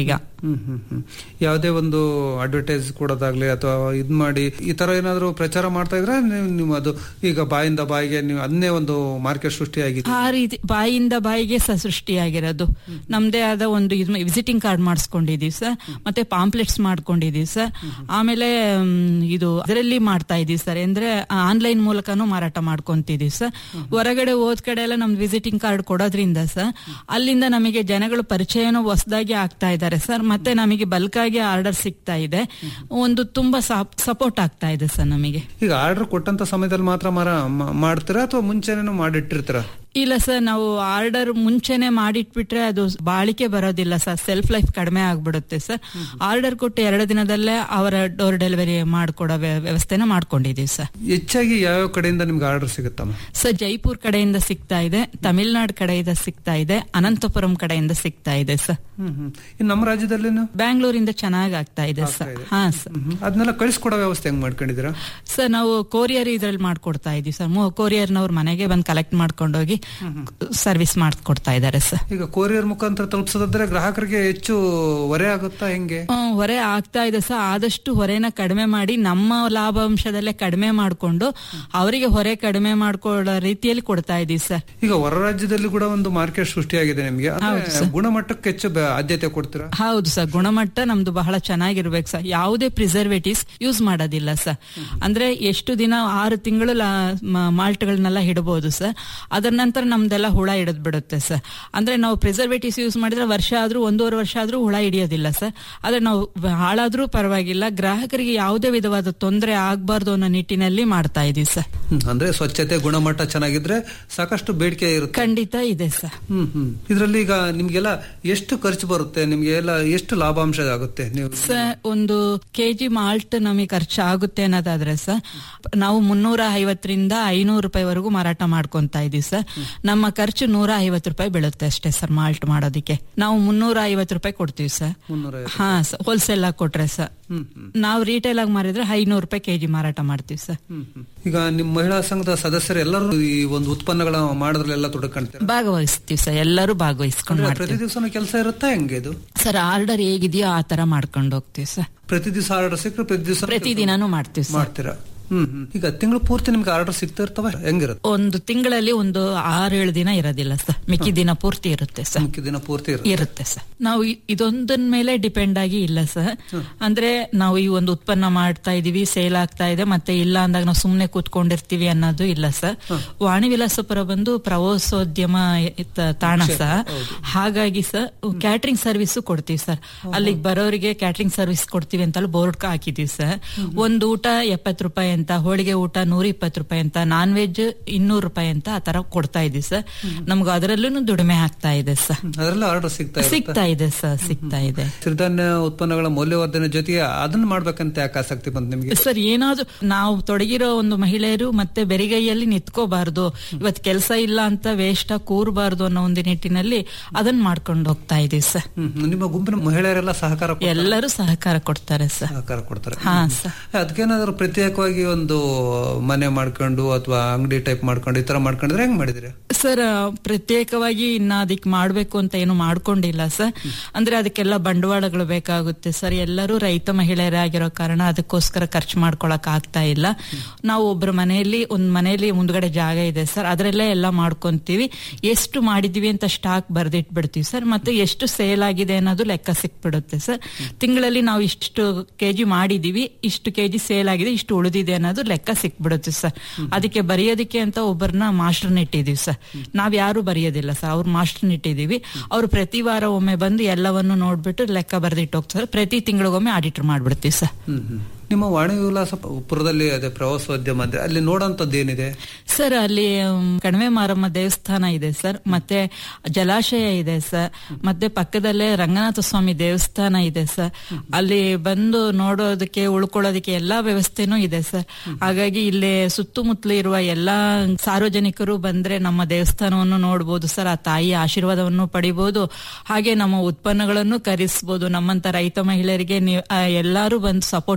ಹ್ಮ್ ಹ್ಮ್ ಹ್ಮ್ ಯಾವುದೇ ಒಂದು ಅಡ್ವರ್ಟೈಸ್ ಕೊಡೋದಾಗ್ಲಿ ಅಥವಾ ಇದ್ ಮಾಡಿ ಈ ತರ ಏನಾದ್ರು ಪ್ರಚಾರ ಮಾಡ್ತಾ ಇದ್ರೆ ನೀವು ನೀವು ಅದು ಈಗ ಬಾಯಿಂದ ಬಾಯಿಗೆ ನೀವು ಅದನ್ನೇ ಒಂದು ಮಾರ್ಕೆಟ್ ಸೃಷ್ಟಿಯಾಗಿದೆ ಆ ರೀತಿ ಬಾಯಿಯಿಂದ ಬಾಯಿಗೆ ಸಹ ಸೃಷ್ಟಿಯಾಗಿರೋದು ನಮ್ದೇ ಆದ ಒಂದು ವಿಸಿಟಿಂಗ್ ಕಾರ್ಡ್ ಮಾಡಿಸ್ಕೊಂಡಿದೀವಿ ಸರ್ ಮತ್ತೆ ಪಾಂಪ್ಲೆಟ್ಸ್ ಮಾಡ್ಕೊಂಡಿದೀವಿ ಸರ್ ಆಮೇಲೆ ಮ್, ಇದು ಅದರಲ್ಲಿ ಮಾಡ್ತಾ ಇದೀವಿ ಸರ್ ಅಂದ್ರೆ ಆನ್ಲೈನ್ ಮೂಲಕನೂ ಮಾರಾಟ ಮಾಡ್ಕೊಂತಿದೀವಿ ಸರ್ ಹೊರಗಡೆ ಹೋದ್ ಕಡೆ ಎಲ್ಲ ನಮ್ದು ವಿಸಿಟಿಂಗ್ ಕಾರ್ಡ್ ಕೊಡೋದ್ರಿಂದ ಸರ್ ಅಲ್ಲಿಂದ ನಮಗೆ ಜನಗಳು ಪರಿಚಯನೂ ಹೊಸದಾಗಿ ಆಗ್ತಾ ಇದ್ದಾರೆ ಸರ್ ಮತ್ತೆ ನಮಗೆ ಬಲ್ಕ್ ಆಗಿ ಆರ್ಡರ್ ಸಿಗ್ತಾ ಇದೆ ಒಂದು ತುಂಬಾ ಸಪೋರ್ಟ್ ಆಗ್ತಾ ಇದೆ ಸರ್ ನಮಗೆ ಈಗ ಆರ್ಡರ್ ಕೊಟ್ಟಂತ ಸಮಯದಲ್ಲಿ ಮಾತ್ರ ಮಾರ ಮ- ಮಾಡ್ತೀರಾ ಅಥವಾ ಮುಂಚೆನೇನು ಮಾಡಿಟ್ಟಿರ್ತೀರಾ ಇಲ್ಲ ಸರ್ ನಾವು ಆರ್ಡರ್ ಮುಂಚೆನೆ ಮಾಡಿಟ್ಬಿಟ್ರೆ ಅದು ಬಾಳಿಕೆ ಬರೋದಿಲ್ಲ ಸರ್ ಸೆಲ್ಫ್ ಲೈಫ್ ಕಡಿಮೆ ಆಗ್ಬಿಡುತ್ತೆ ಸರ್ ಆರ್ಡರ್ ಕೊಟ್ಟು ಎರಡು ದಿನದಲ್ಲೇ ಅವರ ಡೋರ್ ಡೆಲಿವರಿ ಮಾಡ್ಕೊಡೋ ವ್ಯ- ವ್ಯವಸ್ಥೆನ ಮಾಡ್ಕೊಂಡಿದೀವಿ ಸರ್ ಹೆಚ್ಚಾಗಿ ಯಾವ್ಯಾವ ಕಡೆಯಿಂದ ನಿಮ್ಗೆ ಆರ್ಡರ್ ಸಿಗುತ್ತಮ್ಮ ಸರ್ ಜೈಪುರ್ ಕಡೆಯಿಂದ ಸಿಗ್ತಾ ಇದೆ ತಮಿಳ್ನಾಡು ಕಡೆಯಿಂದ ಸಿಗ್ತಾ ಇದೆ ಅನಂತಪುರಂ ಕಡೆಯಿಂದ ಸಿಗ್ತಾ ಇದೆ ಸರ್ ಹ್ಮ್ ಹ್ಮ್ ಇನ್ನು ನಮ್ಮ ರಾಜ್ಯದಲ್ಲಿ ಬ್ಯಾಂಗ್ಳೂರಿಂದ ಚೆನ್ನಾಗಿ ಆಗ್ತಾ ಇದೆ ಸರ್ ಹಾ ಸರ್ ಅದನ್ನೆಲ್ಲ ಕಳಿಸ್ಕೊಡೋ ವ್ಯವಸ್ಥೆ ಹೆಂಗ್ ಮಾಡ್ಕೊಂಡಿದ್ದೀರಾ ಸರ್ ನಾವು ಕೊರಿಯರ್ ಇದ್ರಲ್ಲಿ ಮಾಡ್ಕೊಡ್ತಾ ಇದೀವಿ ಸರ್ ಕೊರಿಯರ್ನವ್ರ ಮನೆಗೆ ಬಂದು ಕಲೆಕ್ಟ್ ಮಾಡ್ಕೊಂಡೋಗಿ ಸರ್ವಿಸ್ ಮಾಡ್ಕೊಡ್ತಾ ಇದ್ದಾರೆ ಸರ್ ಈಗ ಕೊರಿಯರ್ ಮುಖಾಂತರ ತಲುಪಿಸೋದಾದ್ರೆ ಗ್ರಾಹಕರಿಗೆ ಹೆಚ್ಚು ಹೊರೆ ಆಗುತ್ತಾ ಹೆಂಗೆ ಹ್ಮ್, ಹೊರೆ ಆಗ್ತಾ ಇದೆ ಸರ್ ಆದಷ್ಟು ಹೊರೆನ ಕಡಿಮೆ ಮಾಡಿ ನಮ್ಮ ಲಾಭಾಂಶದಲ್ಲೇ ಕಡಿಮೆ ಮಾಡಿಕೊಂಡು ಅವರಿಗೆ ಹೊರೆ ಕಡಿಮೆ ಮಾಡ್ಕೊಳ್ಳೋ ರೀತಿಯಲ್ಲಿ ಕೊಡ್ತಾ ಇದೀವಿ ಸರ್ ಈಗ ಹೊರ ರಾಜ್ಯದಲ್ಲಿ ಕೂಡ ಒಂದು ಮಾರ್ಕೆಟ್ ಸೃಷ್ಟಿಯಾಗಿದೆ ನಿಮ್ಗೆ ಅಂದ್ರೆ ಗುಣಮಟ್ಟಕ್ಕೆ ಹೆಚ್ಚು ಬ- ಆದ್ಯತೆ ಕೊಡ್ತೀರಾ ಹೌದು ಸರ್ ಗುಣಮಟ್ಟ ನಮ್ದು ಬಹಳ ಚೆನ್ನಾಗಿರ್ಬೇಕು ಸರ್ ಯಾವುದೇ ಪ್ರಿಸರ್ವೇಟಿವ್ಸ್ ಯೂಸ್ ಮಾಡೋದಿಲ್ಲ ಸರ್ ಅಂದ್ರೆ ಎಷ್ಟು ದಿನ ಆರು ತಿಂಗಳು ಮಾಲ್ಟ್ಗಳನ್ನೆಲ್ಲ ಇಡಬಹುದು ಸರ್ ಅದರ ನಂತರ ನಮ್ದೆಲ್ಲ ಹುಳ ಹಿಡಿದ್ ಬಿಡುತ್ತೆ ಸರ್ ಅಂದ್ರೆ ನಾವು ಪ್ರಿಸರ್ವೇಟಿವ್ಸ್ ಯೂಸ್ ಮಾಡಿದ್ರೆ ವರ್ಷ ಆದ್ರೂ ಒಂದೂವರೆ ವರ್ಷ ಆದ್ರೂ ಹುಳ ಹಿಡಿಯೋದಿಲ್ಲ ಸರ್ ಆದ್ರೆ ನಾವು ಹಾಳಾದ್ರೂ ಪರವಾಗಿಲ್ಲ ಗ್ರಾಹಕರಿಗೆ ಯಾವುದೇ ವಿಧವಾದ ತೊಂದರೆ ಆಗ್ಬಾರ್ದು ಅನ್ನೋ ನಿಟ್ಟಿನಲ್ಲಿ ಮಾಡ್ತಾ ಇದೀವಿ ಸರ್ ಹ್ಮ್, ಅಂದ್ರೆ ಸ್ವಚ್ಛತೆ ಗುಣಮಟ್ಟ ಚೆನ್ನಾಗಿದ್ರೆ ಸಾಕಷ್ಟು ಬೇಡಿಕೆ ಇರುತ್ತೆ ಖಂಡಿತ ಇದೆ ಸರ್ ಹ್ಮ್ ಹ್ಮ್ ಇದ್ರಲ್ಲಿ ಈಗ ನಿಮ್ಗೆಲ್ಲ ಎಷ್ಟು ಖರ್ಚು ಬರುತ್ತೆ ನಿಮ್ಗೆ ಎಲ್ಲ ಎಷ್ಟು ಲಾಭಾಂಶ ಆಗುತ್ತೆ ನೀವು ಸರ್ ಒಂದು ಕೆಜಿ ಮಾಲ್ಟ್ ನಮಗೆ ಖರ್ಚು ಆಗುತ್ತೆ ಅನ್ನೋದಾದ್ರೆ ಸರ್ ನಾವು ಮುನ್ನೂರ ಐವತ್ತರಿಂದ ಐನೂರು ರೂಪಾಯಿವರೆಗೂ ಮಾರಾಟ ಮಾಡ್ಕೊಂತಾ ಇದೀವಿ ಸರ್ ನಮ್ಮ ಖರ್ಚು ನೂರ ಐವತ್ತು ರೂಪಾಯಿ ಬೀಳುತ್ತೆ ಅಷ್ಟೇ ಸರ್ ಮಾಲ್ಟ್ ಮಾಡೋದಕ್ಕೆ ನಾವು ಮುನ್ನೂರ ಐವತ್ತು ರೂಪಾಯಿ ಕೊಡ್ತೀವಿ ಸರ್ ಮುನ್ನೂರ ಹಾ ಸರ್ ಹೋಲ್ಸೇಲ್ ಆಗಿ ಕೊಟ್ರೆ ಸರ್ ನಾವು ರೀಟೇಲ್ ಆಗಿ ಮಾರಿದ್ರೆ ಐನೂರು ರೂಪಾಯಿ ಕೆಜಿ ಮಾರಾಟ ಮಾಡ್ತೀವಿ ಸರ್ ಈಗ ನಿಮ್ ಮಹಿಳಾ ಸಂಘದ ಸದಸ್ಯರು ಎಲ್ಲರೂ ಈ ಒಂದು ಉತ್ಪನ್ನಗಳ ಮಾಡೋದ್ರಲ್ಲೆಲ್ಲ ತೊಡಕೊಂತಾರೆ ಭಾಗವಹಿಸ್ತೀವಿ ಸರ್ ಎಲ್ಲರೂ ಭಾಗವಹಿಸ್ಕೊಂಡು ಪ್ರತಿ ಮಾಡ್ತೀವಿ ದಿವಸನೂ ಕೆಲಸ ಇರುತ್ತಾ ಹೆಂಗೆ ಇದು ಸರ್ ಆರ್ಡರ್ ಹೇಗಿದೆಯೋ ಆ ತರ ಮಾಡ್ಕೊಂಡು ಹೋಗ್ತೀವಿ ಸರ್ ಪ್ರತಿ ದಿವಸ ಆರ್ಡರ್ ಸಿಕ್ಕರೆ ಪ್ರತಿ ದಿವಸ ಪ್ರತಿದಿನಾನು ಮಾಡ್ತೀವಿ ಸರ್ ಮಾಡ್ತೀರಾ ಹ್ಮ್ ಹ್ಮ್. ಈಗ ತಿಂಗಳು ಪೂರ್ತಿ ನಿಮ್ಗೆ ಆರ್ಡರ್ ಸಿಗ್ತಾ ಇರ್ತವ ಹೆಂಗಿರುತ್ತೆ ಒಂದು ತಿಂಗಳಲ್ಲಿ ಒಂದು ಆರೇಳು ದಿನ ಇರೋದಿಲ್ಲ ಸರ್ ಮಿಕ್ಕಿ ದಿನ ಪೂರ್ತಿ ಇರುತ್ತೆ ಸರ್ ಮಿಕ್ಕಿ ದಿನ ಪೂರ್ತಿ ಇರುತ್ತೆ ಇರುತ್ತೆ ಸರ್ ನಾವು ಇ- ಇದೊಂದನ್ ಮೇಲೆ ಡಿಪೆಂಡ್ ಆಗಿ ಇಲ್ಲ ಸರ್ ಅಂದ್ರೆ ನಾವು ಈ ಒಂದು ಉತ್ಪನ್ನ ಮಾಡ್ತಾ ಇದೀವಿ ಸೇಲ್ ಆಗ್ತಾ ಇದೆ ಮತ್ತೆ ಇಲ್ಲ ಅಂದಾಗ ನಾವು ಸುಮ್ನೆ ಕೂತ್ಕೊಂಡಿರ್ತೀವಿ ಅನ್ನೋದು ಇಲ್ಲ ಸರ್ ವಾಣಿ ವಿಲಾಸಪುರ ಬಂದು ಪ್ರವಾಸೋದ್ಯಮ ಇತ್ತ- ತಾಣ ಸರ್ ಹಾಗಾಗಿ ಸರ್ ಕ್ಯಾಟ್ರಿಂಗ್ ಸರ್ವಿಸ್ ಕೊಡ್ತೀವಿ ಸರ್ ಅಲ್ಲಿಗೆ ಬರೋರಿಗೆ ಕ್ಯಾಟ್ರಿಂಗ್ ಸರ್ವಿಸ್ ಕೊಡ್ತೀವಿ ಅಂತ ಬೋರ್ಡ್ ಹಾಕಿದೀವಿ ಸರ್ ಒಂದು ಊಟ ಎಪ್ಪತ್ತು ರೂಪಾಯಿ ಅಂತ ಹೋಳಿಗೆ ಊಟ ನೂರ ಇಪ್ಪತ್ತು ರೂಪಾಯಿ ಅಂತ ನಾನ್ ವೆಜ್ ಇನ್ನೂರು ರೂಪಾಯಿ ಅಂತ ಆ ತರ ಕೊಡ್ತಾ ಇದೀವಿ ಸರ್ ನಮ್ಗೆ ಅದರಲ್ಲೂ ದುಡಿಮೆ ಆಗ್ತಾ ಇದೆ ಸರ್ ಅದರೆಲ್ಲ ಆರ್ಡರ್ ಸಿಗ್ತಾ ಇರುತ್ತೆ ಸಿಗ್ತಾ ಇದೆ ಸರ್ ಸಿಗ್ತಾ ಇದೆ ಸಿರಿಧಾನ್ಯ ಉತ್ಪನ್ನಗಳ ಮೌಲ್ಯವರ್ಧನೆ ಜೊತೆಗೆ ಅದನ್ನ ಮಾಡ್ಬೇಕಂತ ಯಾಕೆ ಆಸಕ್ತಿ ಬಂತು ನಿಮ್ಗೆ ಸರ್ ಏನಾದ್ರು ನಾವು ತೊಡಗಿರೋ ಒಂದು ಮಹಿಳೆಯರು ಮತ್ತೆ ಬೆರಿಗೈಯಲ್ಲಿ ನಿಂತ್ಕೋಬಾರ್ದು ಇವತ್ ಕೆಲಸ ಇಲ್ಲ ಅಂತ ವೇಷ್ಟ ಕೂರಬಾರ್ದು ಅನ್ನೋ ಒಂದು ನಿಟ್ಟಿನಲ್ಲಿ ಅದನ್ನ ಮಾಡ್ಕೊಂಡು ಹೋಗ್ತಾ ಇದೀವಿ ಸರ್ ಹ್ಮ್. ನಿಮ್ಮ ಗುಂಪಿನ ಮಹಿಳೆಯರೆಲ್ಲ ಸಹಕಾರ ಕೊಡ್ತಾರಾ? ಎಲ್ಲರೂ ಸಹಕಾರ ಕೊಡ್ತಾರೆ ಸರ್ ಸಹಕಾರ ಕೊಡ್ತಾರೆ ಹಾ ಹ್ಮ್. ಸರ್ ಅದಕ್ಕೇನಾದ್ರು ಪ್ರತ್ಯೇಕವಾಗಿ ಒಂದು ಮನೆ ಮಾಡ್ಕೊಂಡು ಅಥವಾ ಅಂಗಡಿ ಟೈಪ್ ಮಾಡ್ಕೊಂಡು ಈ ತರ ಮಾಡ್ಕೊಂಡಿದ್ರೆ ಹೆಂಗ್ ಮಾಡಿದ್ರಿ ಸರ್ ಪ್ರತ್ಯೇಕವಾಗಿ ಇನ್ನ ಅದಕ್ಕೆ ಮಾಡ್ಬೇಕು ಅಂತ ಏನು ಮಾಡ್ಕೊಂಡಿಲ್ಲ ಸರ್ ಅಂದ್ರೆ ಅದಕ್ಕೆಲ್ಲ ಬಂಡವಾಳಗಳು ಬೇಕಾಗುತ್ತೆ ಸರ್ ಎಲ್ಲರೂ ರೈತ ಮಹಿಳೆಯರಾಗಿರೋ ಕಾರಣ ಅದಕ್ಕೋಸ್ಕರ ಖರ್ಚು ಮಾಡ್ಕೊಳಕ್ ಆಗ್ತಾ ಇಲ್ಲ ನಾವು ಒಬ್ಬರ ಮನೆಯಲ್ಲಿ ಒಂದ್ ಮನೆಯಲ್ಲಿ ಮುಂದ್ಗಡೆ ಜಾಗ ಇದೆ ಸರ್ ಅದರಲ್ಲೇ ಎಲ್ಲ ಮಾಡ್ಕೊಂತೀವಿ ಎಷ್ಟು ಮಾಡಿದೀವಿ ಅಂತ ಸ್ಟಾಕ್ ಬರ್ದಿಟ್ಬಿಡ್ತೀವಿ ಸರ್ ಮತ್ತೆ ಎಷ್ಟು ಸೇಲ್ ಆಗಿದೆ ಅನ್ನೋದು ಲೆಕ್ಕ ಸಿಕ್ಬಿಡುತ್ತೆ ಸರ್ ತಿಂಗಳಲ್ಲಿ ನಾವು ಇಷ್ಟು ಕೆಜಿ ಮಾಡಿದೀವಿ ಇಷ್ಟು ಕೆಜಿ ಸೇಲ್ ಆಗಿದೆ ಇಷ್ಟು ಉಳಿದಿದೆ ಅನ್ನೋದು ಲೆಕ್ಕ ಸಿಕ್ಬಿಡುತ್ತೆ ಸರ್ ಅದಕ್ಕೆ ಬರೆಯೋದಕ್ಕೆ ಅಂತ ಒಬ್ಬರನ್ನ ಮಾಸ್ಟರ್ನ ಇಟ್ಟಿದೀವಿ ಸರ್ ನಾವ್ ಯಾರು ಬರೆಯೋದಿಲ್ಲ ಸರ್ ಅವ್ರು ಮಾಸ್ಟರ್ನ ಇಟ್ಟಿದೀವಿ ಅವ್ರು ಪ್ರತಿ ವಾರ ಒಮ್ಮೆ ಬಂದು ಎಲ್ಲವನ್ನು ನೋಡ್ಬಿಟ್ಟು ಲೆಕ್ಕ ಬರೆದಿಟ್ಟು ಹೋಗ್ತಾರೆ ಪ್ರತಿ ತಿಂಗಳಿಗೊಮ್ಮೆ ಆಡಿಟರ್ ಮಾಡ್ಬಿಡ್ತೀವಿ ಸರ್ ಹ್ಮ್ ಹ್ಮ್. ನಿಮ್ಮ ವಾಣಿ ವಿಲಾಸಪುರದಲ್ಲಿ ಅದೇ ಪ್ರವಾಸೋದ್ಯಮ ಅಂದ್ರೆ ಅಲ್ಲಿ ನೋಡೋಂಥದ್ದು ಏನಿದೆ ಸರ್ ಅಲ್ಲಿ ಮ್, ಕಣಿವೆ ಮಾರಮ್ಮ ದೇವಸ್ಥಾನ ಇದೆ ಸರ್ ಮತ್ತೆ ಜಲಾಶಯ ಇದೆ ಸರ್ ಮತ್ತೆ ಪಕ್ಕದಲ್ಲೇ ರಂಗನಾಥ ಸ್ವಾಮಿ ದೇವಸ್ಥಾನ ಇದೆ ಸರ್ ಅಲ್ಲಿ ಬಂದು ನೋಡೋದಕ್ಕೆ ಉಳ್ಕೊಳ್ಳೋದಕ್ಕೆ ಎಲ್ಲಾ ವ್ಯವಸ್ಥೆನೂ ಇದೆ ಸರ್ ಹಾಗಾಗಿ ಇಲ್ಲಿ ಸುತ್ತಮುತ್ತಲು ಇರುವ ಎಲ್ಲಾ ಸಾರ್ವಜನಿಕರು ಬಂದ್ರೆ ನಮ್ಮ ದೇವಸ್ಥಾನವನ್ನು ನೋಡ್ಬೋದು ಸರ್ ಆ ತಾಯಿಯ ಆಶೀರ್ವಾದವನ್ನು ಪಡಿಬಹುದು ಹಾಗೆ ನಮ್ಮ ಉತ್ಪನ್ನಗಳನ್ನು ಖರೀದಿಸಬಹುದು ನಮ್ಮಂತ ರೈತ ಮಹಿಳೆಯರಿಗೆ ನೀವು ಎಲ್ಲರೂ ಬಂದು ಸಪೋರ್ಟ್ ಮಾಡಿದ್ರೆ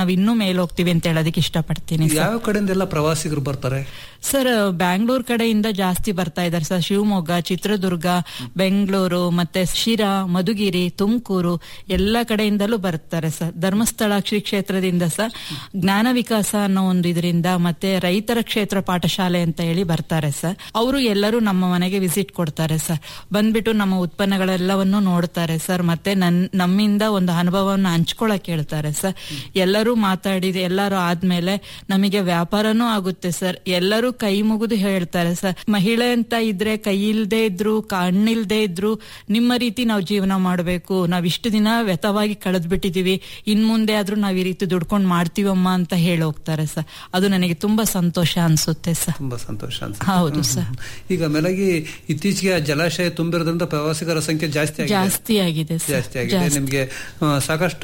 ನಾವ್ ಇನ್ನೂ ಮೇಲೆ ಹೋಗ್ತೀವಿ ಅಂತ ಹೇಳೋದಕ್ಕೆ ಇಷ್ಟಪಡ್ತೀನಿ ಸರ್ ಯಾವ ಕಡೆಯಿಂದ ಎಲ್ಲ ಪ್ರವಾಸಿಗರು ಬರ್ತಾರೆ ಸರ್ ಬ್ಯಾಂಗ್ಳೂರ್ ಕಡೆಯಿಂದ ಜಾಸ್ತಿ ಬರ್ತಾ ಇದ್ದಾರೆ ಸರ್ ಶಿವಮೊಗ್ಗ ಚಿತ್ರದುರ್ಗ ಬೆಂಗಳೂರು ಮತ್ತೆ ಶಿರಾ ಮಧುಗಿರಿ ತುಮಕೂರು ಎಲ್ಲ ಕಡೆಯಿಂದಲೂ ಬರ್ತಾರೆ ಸರ್ ಧರ್ಮಸ್ಥಳ ಶ್ರೀ ಕ್ಷೇತ್ರದಿಂದ ಸರ್ ಜ್ಞಾನ ವಿಕಾಸ ಅನ್ನೋ ಒಂದು ಇದರಿಂದ ಮತ್ತೆ ರೈತರ ಕ್ಷೇತ್ರ ಪಾಠಶಾಲೆ ಅಂತ ಹೇಳಿ ಬರ್ತಾರೆ ಸರ್ ಅವರು ಎಲ್ಲರೂ ನಮ್ಮ ಮನೆಗೆ ವಿಸಿಟ್ ಕೊಡ್ತಾರೆ ಸರ್ ಬಂದ್ಬಿಟ್ಟು ನಮ್ಮ ಉತ್ಪನ್ನಗಳೆಲ್ಲವನ್ನು ನೋಡ್ತಾರೆ ಸರ್ ಮತ್ತೆ ನನ್ ನಮ್ಮಿಂದ ಒಂದು ಅನುಭವವನ್ನು ಹಂಚ್ಕೊಳಕ್ ಹೇಳ್ತಾರೆ ಸರ್ ಎಲ್ಲರೂ ಮಾತಾಡಿದ ಎಲ್ಲರೂ ಆದ್ಮೇಲೆ ನಮಗೆ ವ್ಯಾಪಾರನೂ ಆಗುತ್ತೆ ಸರ್ ಎಲ್ಲರೂ ಕೈ ಮುಗಿದು ಹೇಳ್ತಾರೆ ಸರ್ ಮಹಿಳೆ ಅಂತ ಇದ್ರೆ ಕೈ ಇಲ್ದೇ ಇದ್ರು ಕಣ್ಣಿಲ್ದೇ ಇದ್ರು ನಿಮ್ಮ ರೀತಿ ನಾವು ಜೀವನ ಮಾಡಬೇಕು ನಾವ್ ಇಷ್ಟು ದಿನ ವ್ಯತವಾಗಿ ಕಳೆದ್ ಬಿಟ್ಟಿದೀವಿ ಇನ್ ಮುಂದೆ ಆದ್ರೂ ನಾವ್ ಈ ರೀತಿ ದುಡ್ಕೊಂಡ್ ಮಾಡ್ತೀವಮ್ಮ ಅಂತ ಹೇಳಿ ಹೋಗ್ತಾರೆ ಸರ್ ಅದು ನನಗೆ ತುಂಬಾ ಸಂತೋಷ ಅನ್ಸುತ್ತೆ ಸರ್ ತುಂಬಾ ಸಂತೋಷ ಅನ್ಸುತ್ತೆ. ಹೌದು ಹ್ಮ್, ಸರ್. ಹ್ಮ್. ಈಗ ಮೇಲಾಗಿ ಇತ್ತೀಚೆಗೆ ಆ ಜಲಾಶಯ ತುಂಬಿರೋದ್ರಿಂದ ಪ್ರವಾಸಿಗರ ಸಂಖ್ಯೆ ಜಾಸ್ತಿ ಆಗಿದೆ ಜಾಸ್ತಿ ಆಗಿದೆ ಸರ್ ಜಾಸ್ತಿ ಆಗಿದೆ ಜಾಸ್ತಿ. ನಿಮ್ಗೆ ಆ, ಸಾಕಷ್ಟು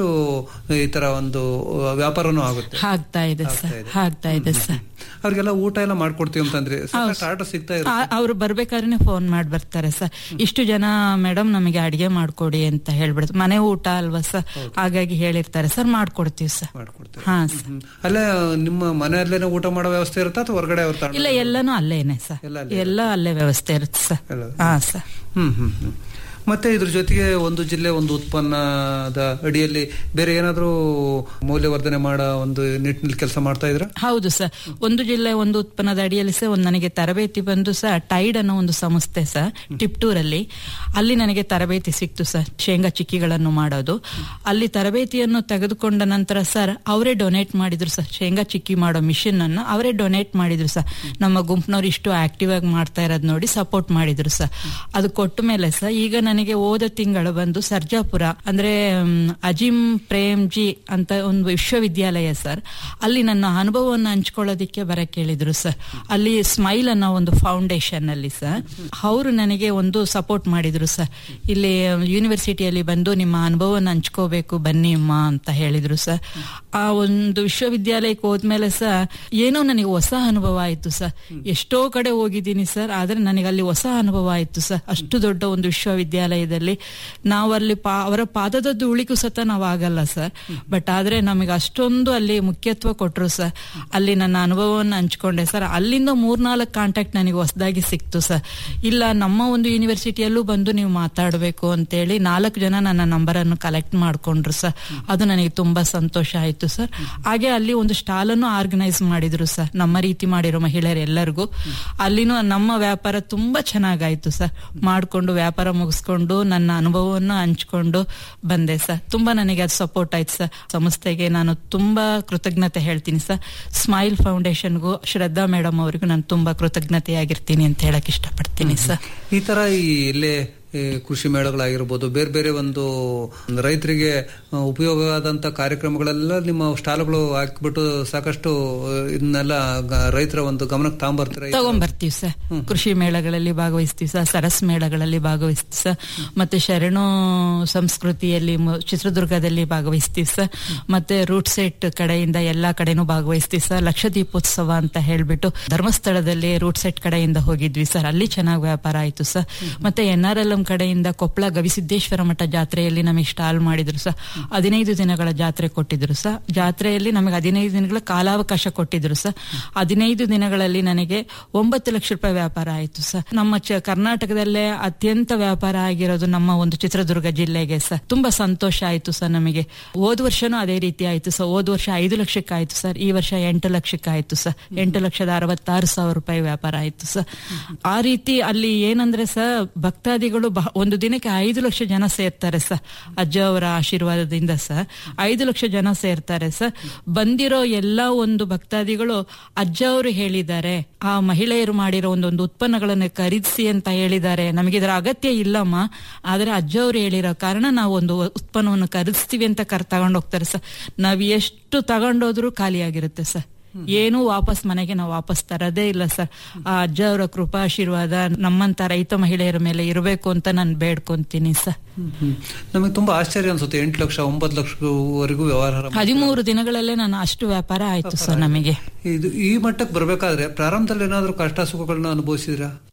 ಈ ತರ ಒಂದು ಆ, ವ್ಯಾಪಾರನೂ ಆಗುತ್ತೆ ಆಗ್ತಾ ಇದೆ ಸರ್ ಆಗ್ತಾ ಇದೆ ಸರ್ ಅವ್ರಿಗೆಲ್ಲ ಊಟ ಎಲ್ಲ ಮಾಡ್ಕೊಡ್ತೀವಿ ಅಂತಂದ್ರೆ ಸಾಕಷ್ಟು ಆರ್ಡರ್ ಸಿಗ್ತಾ ಇರುತ್ತೆ ಅವ್ರು ಬರ್ಬೇಕಾದ್ರೆ ಫೋನ್ ಮಾಡಿ ಬರ್ತಾರೆ ಸರ್ ಇಷ್ಟು ಜನ ಮೇಡಮ್ ನಮಗೆ ಅಡಿಗೆ ಮಾಡ್ಕೊಡಿ ಅಂತ ಹೇಳ್ಬಿಡ್ತಾರೆ ಮನೆ ಊಟ ಅಲ್ವಾ ಸರ್ ಹಾಗಾಗಿ ಹೇಳಿರ್ತಾರೆ ಸರ್ ಮಾಡ್ಕೊಡ್ತೀವಿ ಸರ್ ಹಾ ಸರ್ ಹ್ಮ್. ಅಲ್ಲೇ ನಿಮ್ಮ ಮನೆಯಲ್ಲೇನೆ ಊಟ ಮಾಡೋ ವ್ಯವಸ್ಥೆ ಇರುತ್ತಾ ಅಥವಾ ಹೊರಗಡೆ ಅವ್ರ ತಗೊಂಡ್ ಇಲ್ಲ ಎಲ್ಲಾನು ಅಲ್ಲೇನೆ ಸರ್ ಎಲ್ಲ ಅಲ್ಲೇ ವ್ಯವಸ್ಥೆ ಇರುತ್ತೆ ಸರ್ ಹಾ ಸರ್ ಹ್ಮ್ ಹ್ಮ್ ಹ್ಮ್ ಮತ್ತೆ ಇದ್ರ ಜೊತೆಗೆ ಒಂದು ಜಿಲ್ಲೆ ಒಂದು ಉತ್ಪನ್ನದ ಅಡಿಯಲ್ಲಿ ಬೇರೆ ಏನಾದ್ರೂ ಮೌಲ್ಯವರ್ಧನೆ ಮಾಡೋ ಒಂದು ನಿಟ್ಟಿನಲ್ಲಿ ಕೆಲಸ ಮಾಡ್ತಾ ಇದ್ರ ಹೌದು ಸರ್ ಒಂದು ಜಿಲ್ಲೆ ಒಂದು ಉತ್ಪನ್ನದ ಅಡಿಯಲ್ಲಿ ಸರ್ ಒಂದು ನನಗೆ ತರಬೇತಿ ಬಂದು ಸರ್ ಟೈಡ್ ಅನ್ನೋ ಒಂದು ಸಂಸ್ಥೆ ಸರ್ ಟಿಪ್ಟೂರಲ್ಲಿ ಅಲ್ಲಿ ನನಗೆ ತರಬೇತಿ ಸಿಕ್ತು ಸರ್ ಶೇಂಗಾ ಚಿಕ್ಕಿಗಳನ್ನು ಮಾಡೋದು ಅಲ್ಲಿ ತರಬೇತಿಯನ್ನು ತೆಗೆದುಕೊಂಡ ನಂತರ ಸರ್ ಅವರೇ ಡೊನೇಟ್ ಮಾಡಿದ್ರು ಸರ್ ಶೇಂಗಾ ಚಿಕ್ಕಿ ಮಾಡೋ ಮಿಷಿನ್ ಅನ್ನು ಅವರೇ ಡೊನೇಟ್ ಮಾಡಿದ್ರು ಸರ್ ನಮ್ಮ ಗುಂಪಿನವ್ರು ಇಷ್ಟು ಆಕ್ಟಿವ್ ಆಗಿ ಮಾಡ್ತಾ ಇರೋದು ನೋಡಿ ಸಪೋರ್ಟ್ ಮಾಡಿದ್ರು ಸರ್ ಅದು ಕೊಟ್ಟ ಮೇಲೆ ಸರ್ ಈಗ ನನಗೆ ಹೋದ ತಿಂಗಳು ಬಂದು ಸರ್ಜಾಪುರ ಅಂದ್ರೆ ಮ್, ಅಜಿಮ್ ಪ್ರೇಮ್ ಜಿ ಅಂತ ಒಂದು ವಿಶ್ವವಿದ್ಯಾಲಯ ಸರ್ ಅಲ್ಲಿ ನನ್ನ ಅನುಭವವನ್ನು ಹಂಚ್ಕೊಳ್ಳೋದಿಕ್ಕೆ ಬರ ಕೇಳಿದ್ರು ಸರ್ ಅಲ್ಲಿ ಸ್ಮೈಲ್ ಅನ್ನೋ ಒಂದು ಫೌಂಡೇಶನ್ ಅಲ್ಲಿ ಸರ್ ಅವರು ನನಗೆ ಒಂದು ಸಪೋರ್ಟ್ ಮಾಡಿದ್ರು ಸರ್ ಇಲ್ಲಿ ಯೂನಿವರ್ಸಿಟಿಯಲ್ಲಿ ಬಂದು ನಿಮ್ಮ ಅನುಭವವನ್ನು ಹಂಚ್ಕೋಬೇಕು ಬನ್ನಿ ಅಮ್ಮ ಅಂತ ಹೇಳಿದ್ರು ಸರ್ ಆ ಒಂದು ವಿಶ್ವವಿದ್ಯಾಲಯಕ್ಕೆ ಹೋದ್ಮೇಲೆ ಸರ್ ಏನೋ ನನಗೆ ಹೊಸ ಅನುಭವ ಆಯ್ತು ಸರ್ ಎಷ್ಟೋ ಕಡೆ ಹೋಗಿದ್ದೀನಿ ಸರ್ ಆದ್ರೆ ನನಗೆ ಅಲ್ಲಿ ಹೊಸ ಅನುಭವ ಆಯ್ತು ಸರ್ ಅಷ್ಟು ದೊಡ್ಡ ಒಂದು ವಿಶ್ವವಿದ್ಯಾಲಯದಲ್ಲಿ ನಾವು ಅಲ್ಲಿ ಪಾ ಅವರ ಪಾದದ ಧೂಳಿಗೂ ಸತ ನಾವು ಆಗಲ್ಲ ಸರ್ ಬಟ್ ಆದ್ರೆ ನಮಗೆ ಅಷ್ಟೊಂದು ಅಲ್ಲಿ ಮುಖ್ಯತ್ವ ಕೊಟ್ರು ಸರ್ ಅಲ್ಲಿ ನನ್ನ ಅನುಭವವನ್ನು ಹಂಚ್ಕೊಂಡೆ ಸರ್ ಅಲ್ಲಿಂದ ಮೂರ್ನಾಲ್ಕು ಕಾಂಟ್ಯಾಕ್ಟ್ ನನಗೆ ಹೊಸದಾಗಿ ಸಿಕ್ತು ಸರ್ ಇಲ್ಲ ನಮ್ಮ ಒಂದು ಯೂನಿವರ್ಸಿಟಿಯಲ್ಲೂ ಬಂದು ನೀವು ಮಾತಾಡಬೇಕು ಅಂತೇಳಿ ನಾಲ್ಕು ಜನ ನನ್ನ ನಂಬರ್ ಅನ್ನು ಕಲೆಕ್ಟ್ ಮಾಡ್ಕೊಂಡ್ರು ಸರ್ ಅದು ನನಗೆ ತುಂಬಾ ಸಂತೋಷ ಆಯ್ತು ಸರ್ ಹಾಗೆ ಅಲ್ಲಿ ಒಂದು ಸ್ಟಾಲ್ ಅನ್ನು ಆರ್ಗನೈಸ್ ಮಾಡಿದ್ರು ಸರ್ ನಮ್ಮ ರೀತಿ ಮಾಡಿರೋ ಮಹಿಳೆಯರೆಲ್ಲರಿಗೂ ಅಲ್ಲಿನೂ ನಮ್ಮ ವ್ಯಾಪಾರ ತುಂಬಾ ಚೆನ್ನಾಗಾಯ್ತು ಸರ್ ಮಾಡ್ಕೊಂಡು ವ್ಯಾಪಾರ ಮುಗಿಸ್ಕೊಂಡು ನನ್ನ ಅನುಭವವನ್ನು ಹಂಚ್ಕೊಂಡು ಬಂದೆ ಸರ್ ತುಂಬಾ ನನಗೆ ಅದು ಸಪೋರ್ಟ್ ಆಯ್ತು ಸರ್ ಸಂಸ್ಥೆಗೆ ನಾನು ತುಂಬಾ ಕೃತಜ್ಞತೆ ಹೇಳ್ತೀನಿ ಸರ್ ಸ್ಮೈಲ್ ಫೌಂಡೇಶನ್ಗೂ ಶ್ರದ್ಧಾ ಮೇಡಮ್ ಅವರಿಗೂ ನಾನು ತುಂಬಾ ಕೃತಜ್ಞತೆಯಾಗಿರ್ತೀನಿ ಅಂತ ಹೇಳಕ್ ಇಷ್ಟಪಡ್ತೀನಿ ಸರ್ ಈ ತರ ಈ ಇಲ್ಲೇ ಈ ಕೃಷಿ ಮೇಳಗಳಾಗಿರ್ಬೋದು ಬೇರೆ ಬೇರೆ ಒಂದು ರೈತರಿಗೆ ಆ, ಉಪಯೋಗವಾದಂತ ಕಾರ್ಯಕ್ರಮಗಳೆಲ್ಲ ನಿಮ್ಮ ಸ್ಟಾಲ್ಗಳು ಹಾಕ್ಬಿಟ್ಟು ಸಾಕಷ್ಟು ಆ, ಇದನ್ನೆಲ್ಲ ಗ- ರೈತರ ಒಂದು ಗಮನಕ್ಕೆ ತಗೊಂಬರ್ತೀರ ತಗೊಂಬರ್ತೀವಿ ಸರ್ ಕೃಷಿ ಮೇಳಗಳಲ್ಲಿ ಭಾಗವಹಿಸ್ತೀವಿ ಸರ್ ಸರಸ್ ಮೇಳಗಳಲ್ಲಿ ಭಾಗವಹಿಸ್ತೀವಿ ಸರ್ ಮತ್ತೆ ಶರಣು ಸಂಸ್ಕೃತಿಯಲ್ಲಿ ಮು- ಚಿತ್ರದುರ್ಗದಲ್ಲಿ ಭಾಗವಹಿಸ್ತೀವಿ ಸರ್ ಮತ್ತೆ ರೂಟ್ ಸೆಟ್ ಕಡೆಯಿಂದ ಎಲ್ಲಾ ಕಡೆನೂ ಭಾಗವಹಿಸ್ತೀವಿ ಸರ್ ಲಕ್ಷದೀಪೋತ್ಸವ ಅಂತ ಹೇಳ್ಬಿಟ್ಟು ಧರ್ಮಸ್ಥಳದಲ್ಲಿ ರೂಟ್ ಸೆಟ್ ಕಡೆಯಿಂದ ಹೋಗಿದ್ವಿ ಸರ್ ಅಲ್ಲಿ ಚೆನ್ನಾಗಿ ವ್ಯಾಪಾರ ಆಯ್ತು ಸರ್ ಮತ್ತೆ ಎನ್ ಆರ್ ಎಲ್ ಎಂ ಕಡೆಯಿಂದ ಕೊಪ್ಪಳ ಗವಿಸಿದ್ದೇಶ್ವರ ಮಠ ಜಾತ್ರೆಯಲ್ಲಿ ನಮಗೆ ಸ್ಟಾಲ್ ಮಾಡಿದ್ರು ಸರ್ ಹದಿನೈದು ದಿನಗಳ ಜಾತ್ರೆ ಕೊಟ್ಟಿದ್ರು ಸರ್ ಜಾತ್ರೆಯಲ್ಲಿ ನಮಗೆ ಹದಿನೈದು ದಿನಗಳ ಕಾಲಾವಕಾಶ ಕೊಟ್ಟಿದ್ರು ಸರ್ ಹದಿನೈದು ದಿನಗಳಲ್ಲಿ ನನಗೆ ಒಂಬತ್ತು ಲಕ್ಷ ರೂಪಾಯಿ ವ್ಯಾಪಾರ ಆಯ್ತು ಸರ್ ನಮ್ಮ ಚ- ಕರ್ನಾಟಕದಲ್ಲೇ ಅತ್ಯಂತ ವ್ಯಾಪಾರ ಆಗಿರೋದು ನಮ್ಮ ಒಂದು ಚಿತ್ರದುರ್ಗ ಜಿಲ್ಲೆಗೆ ಸರ್ ತುಂಬಾ ಸಂತೋಷ ಆಯ್ತು ಸರ್ ನಮಗೆ ಹೋದ ವರ್ಷನೂ ಅದೇ ರೀತಿ ಆಯ್ತು ಸರ್ ಹೋದ ವರ್ಷ ಐದು ಲಕ್ಷಕ್ಕೆ ಆಯ್ತು ಸರ್ ಈ ವರ್ಷ ಎಂಟು ಲಕ್ಷಕ್ಕೆ ಆಯ್ತು ಸರ್ ಎಂಟು ಲಕ್ಷದ ಅರವತ್ತಾರು ಸಾವಿರ ರೂಪಾಯಿ ವ್ಯಾಪಾರ ಆಯ್ತು ಸರ್ ಆ ರೀತಿ ಅಲ್ಲಿ ಏನಂದ್ರೆ ಸರ್ ಭಕ್ತಾದಿಗಳು ಬಹ- ಒಂದು ದಿನಕ್ಕೆ ಐದು ಲಕ್ಷ ಜನ ಸೇರ್ತಾರೆ ಸರ್ ಅಜ್ಜ ಅವರ ಆಶೀರ್ವಾದದಿಂದ ಸರ್ ಐದು ಲಕ್ಷ ಜನ ಸೇರ್ತಾರೆ ಸರ್ ಬಂದಿರೋ ಎಲ್ಲ ಒಂದು ಭಕ್ತಾದಿಗಳು ಅಜ್ಜ ಅವರು ಹೇಳಿದ್ದಾರೆ ಆ ಮಹಿಳೆಯರು ಮಾಡಿರೋ ಒಂದೊಂದು ಉತ್ಪನ್ನಗಳನ್ನು ಖರೀದಿಸಿ ಅಂತ ಹೇಳಿದ್ದಾರೆ ನಮಗೆ ಇದರ ಅಗತ್ಯ ಇಲ್ಲಮ್ಮ ಆದ್ರೆ ಅಜ್ಜ ಅವರು ಹೇಳಿರೋ ಕಾರಣ ನಾವು ಒಂದು ಉತ್ಪನ್ನವನ್ನು ಖರೀದಿಸ್ತೀವಿ ಅಂತ ಕರ್ ತಗೊಂಡು ಹೋಗ್ತಾರೆ ಸರ್ ನಾವ್ ಎಷ್ಟು ತಗೊಂಡೋದ್ರೂ ಖಾಲಿಯಾಗಿರುತ್ತೆ ಸರ್ ಏನೂ ವಾಪಸ್ ಮನೆಗೆ ನಾವು ವಾಪಸ್ ತರದೇ ಇಲ್ಲ ಸರ್ ಆ ಅಜ್ಜ ಅವರ ಕೃಪಾಶೀರ್ವಾದ ನಮ್ಮಂತ ರೈತ ಮಹಿಳೆಯರ ಮೇಲೆ ಇರಬೇಕು ಅಂತ ನಾನು ಬೇಡ್ಕೊಂತೀನಿ ಸರ್ ಹ್ಮ್. ನಮಗೆ ತುಂಬಾ ಆಶ್ಚರ್ಯ ಅನ್ಸುತ್ತೆ ಎಂಟು ಲಕ್ಷ ಒಂಬತ್ತು ಲಕ್ಷವರೆಗೂ ವ್ಯವಹಾರ ಹದಿಮೂರು ದಿನಗಳಲ್ಲೇ ನಾನು ಅಷ್ಟು ವ್ಯಾಪಾರ ಆಯ್ತು ಸರ್ ನಮಗೆ ಇದು ಈ ಮಟ್ಟಕ್ಕೆ ಬರ್ಬೇಕಾದ್ರೆ ಪ್ರಾರಂಭದಲ್ಲಿ ಏನಾದ್ರೂ ಕಷ್ಟ ಸುಖಗಳನ್ನ ಅನುಭವಿಸಿದ್ರಾ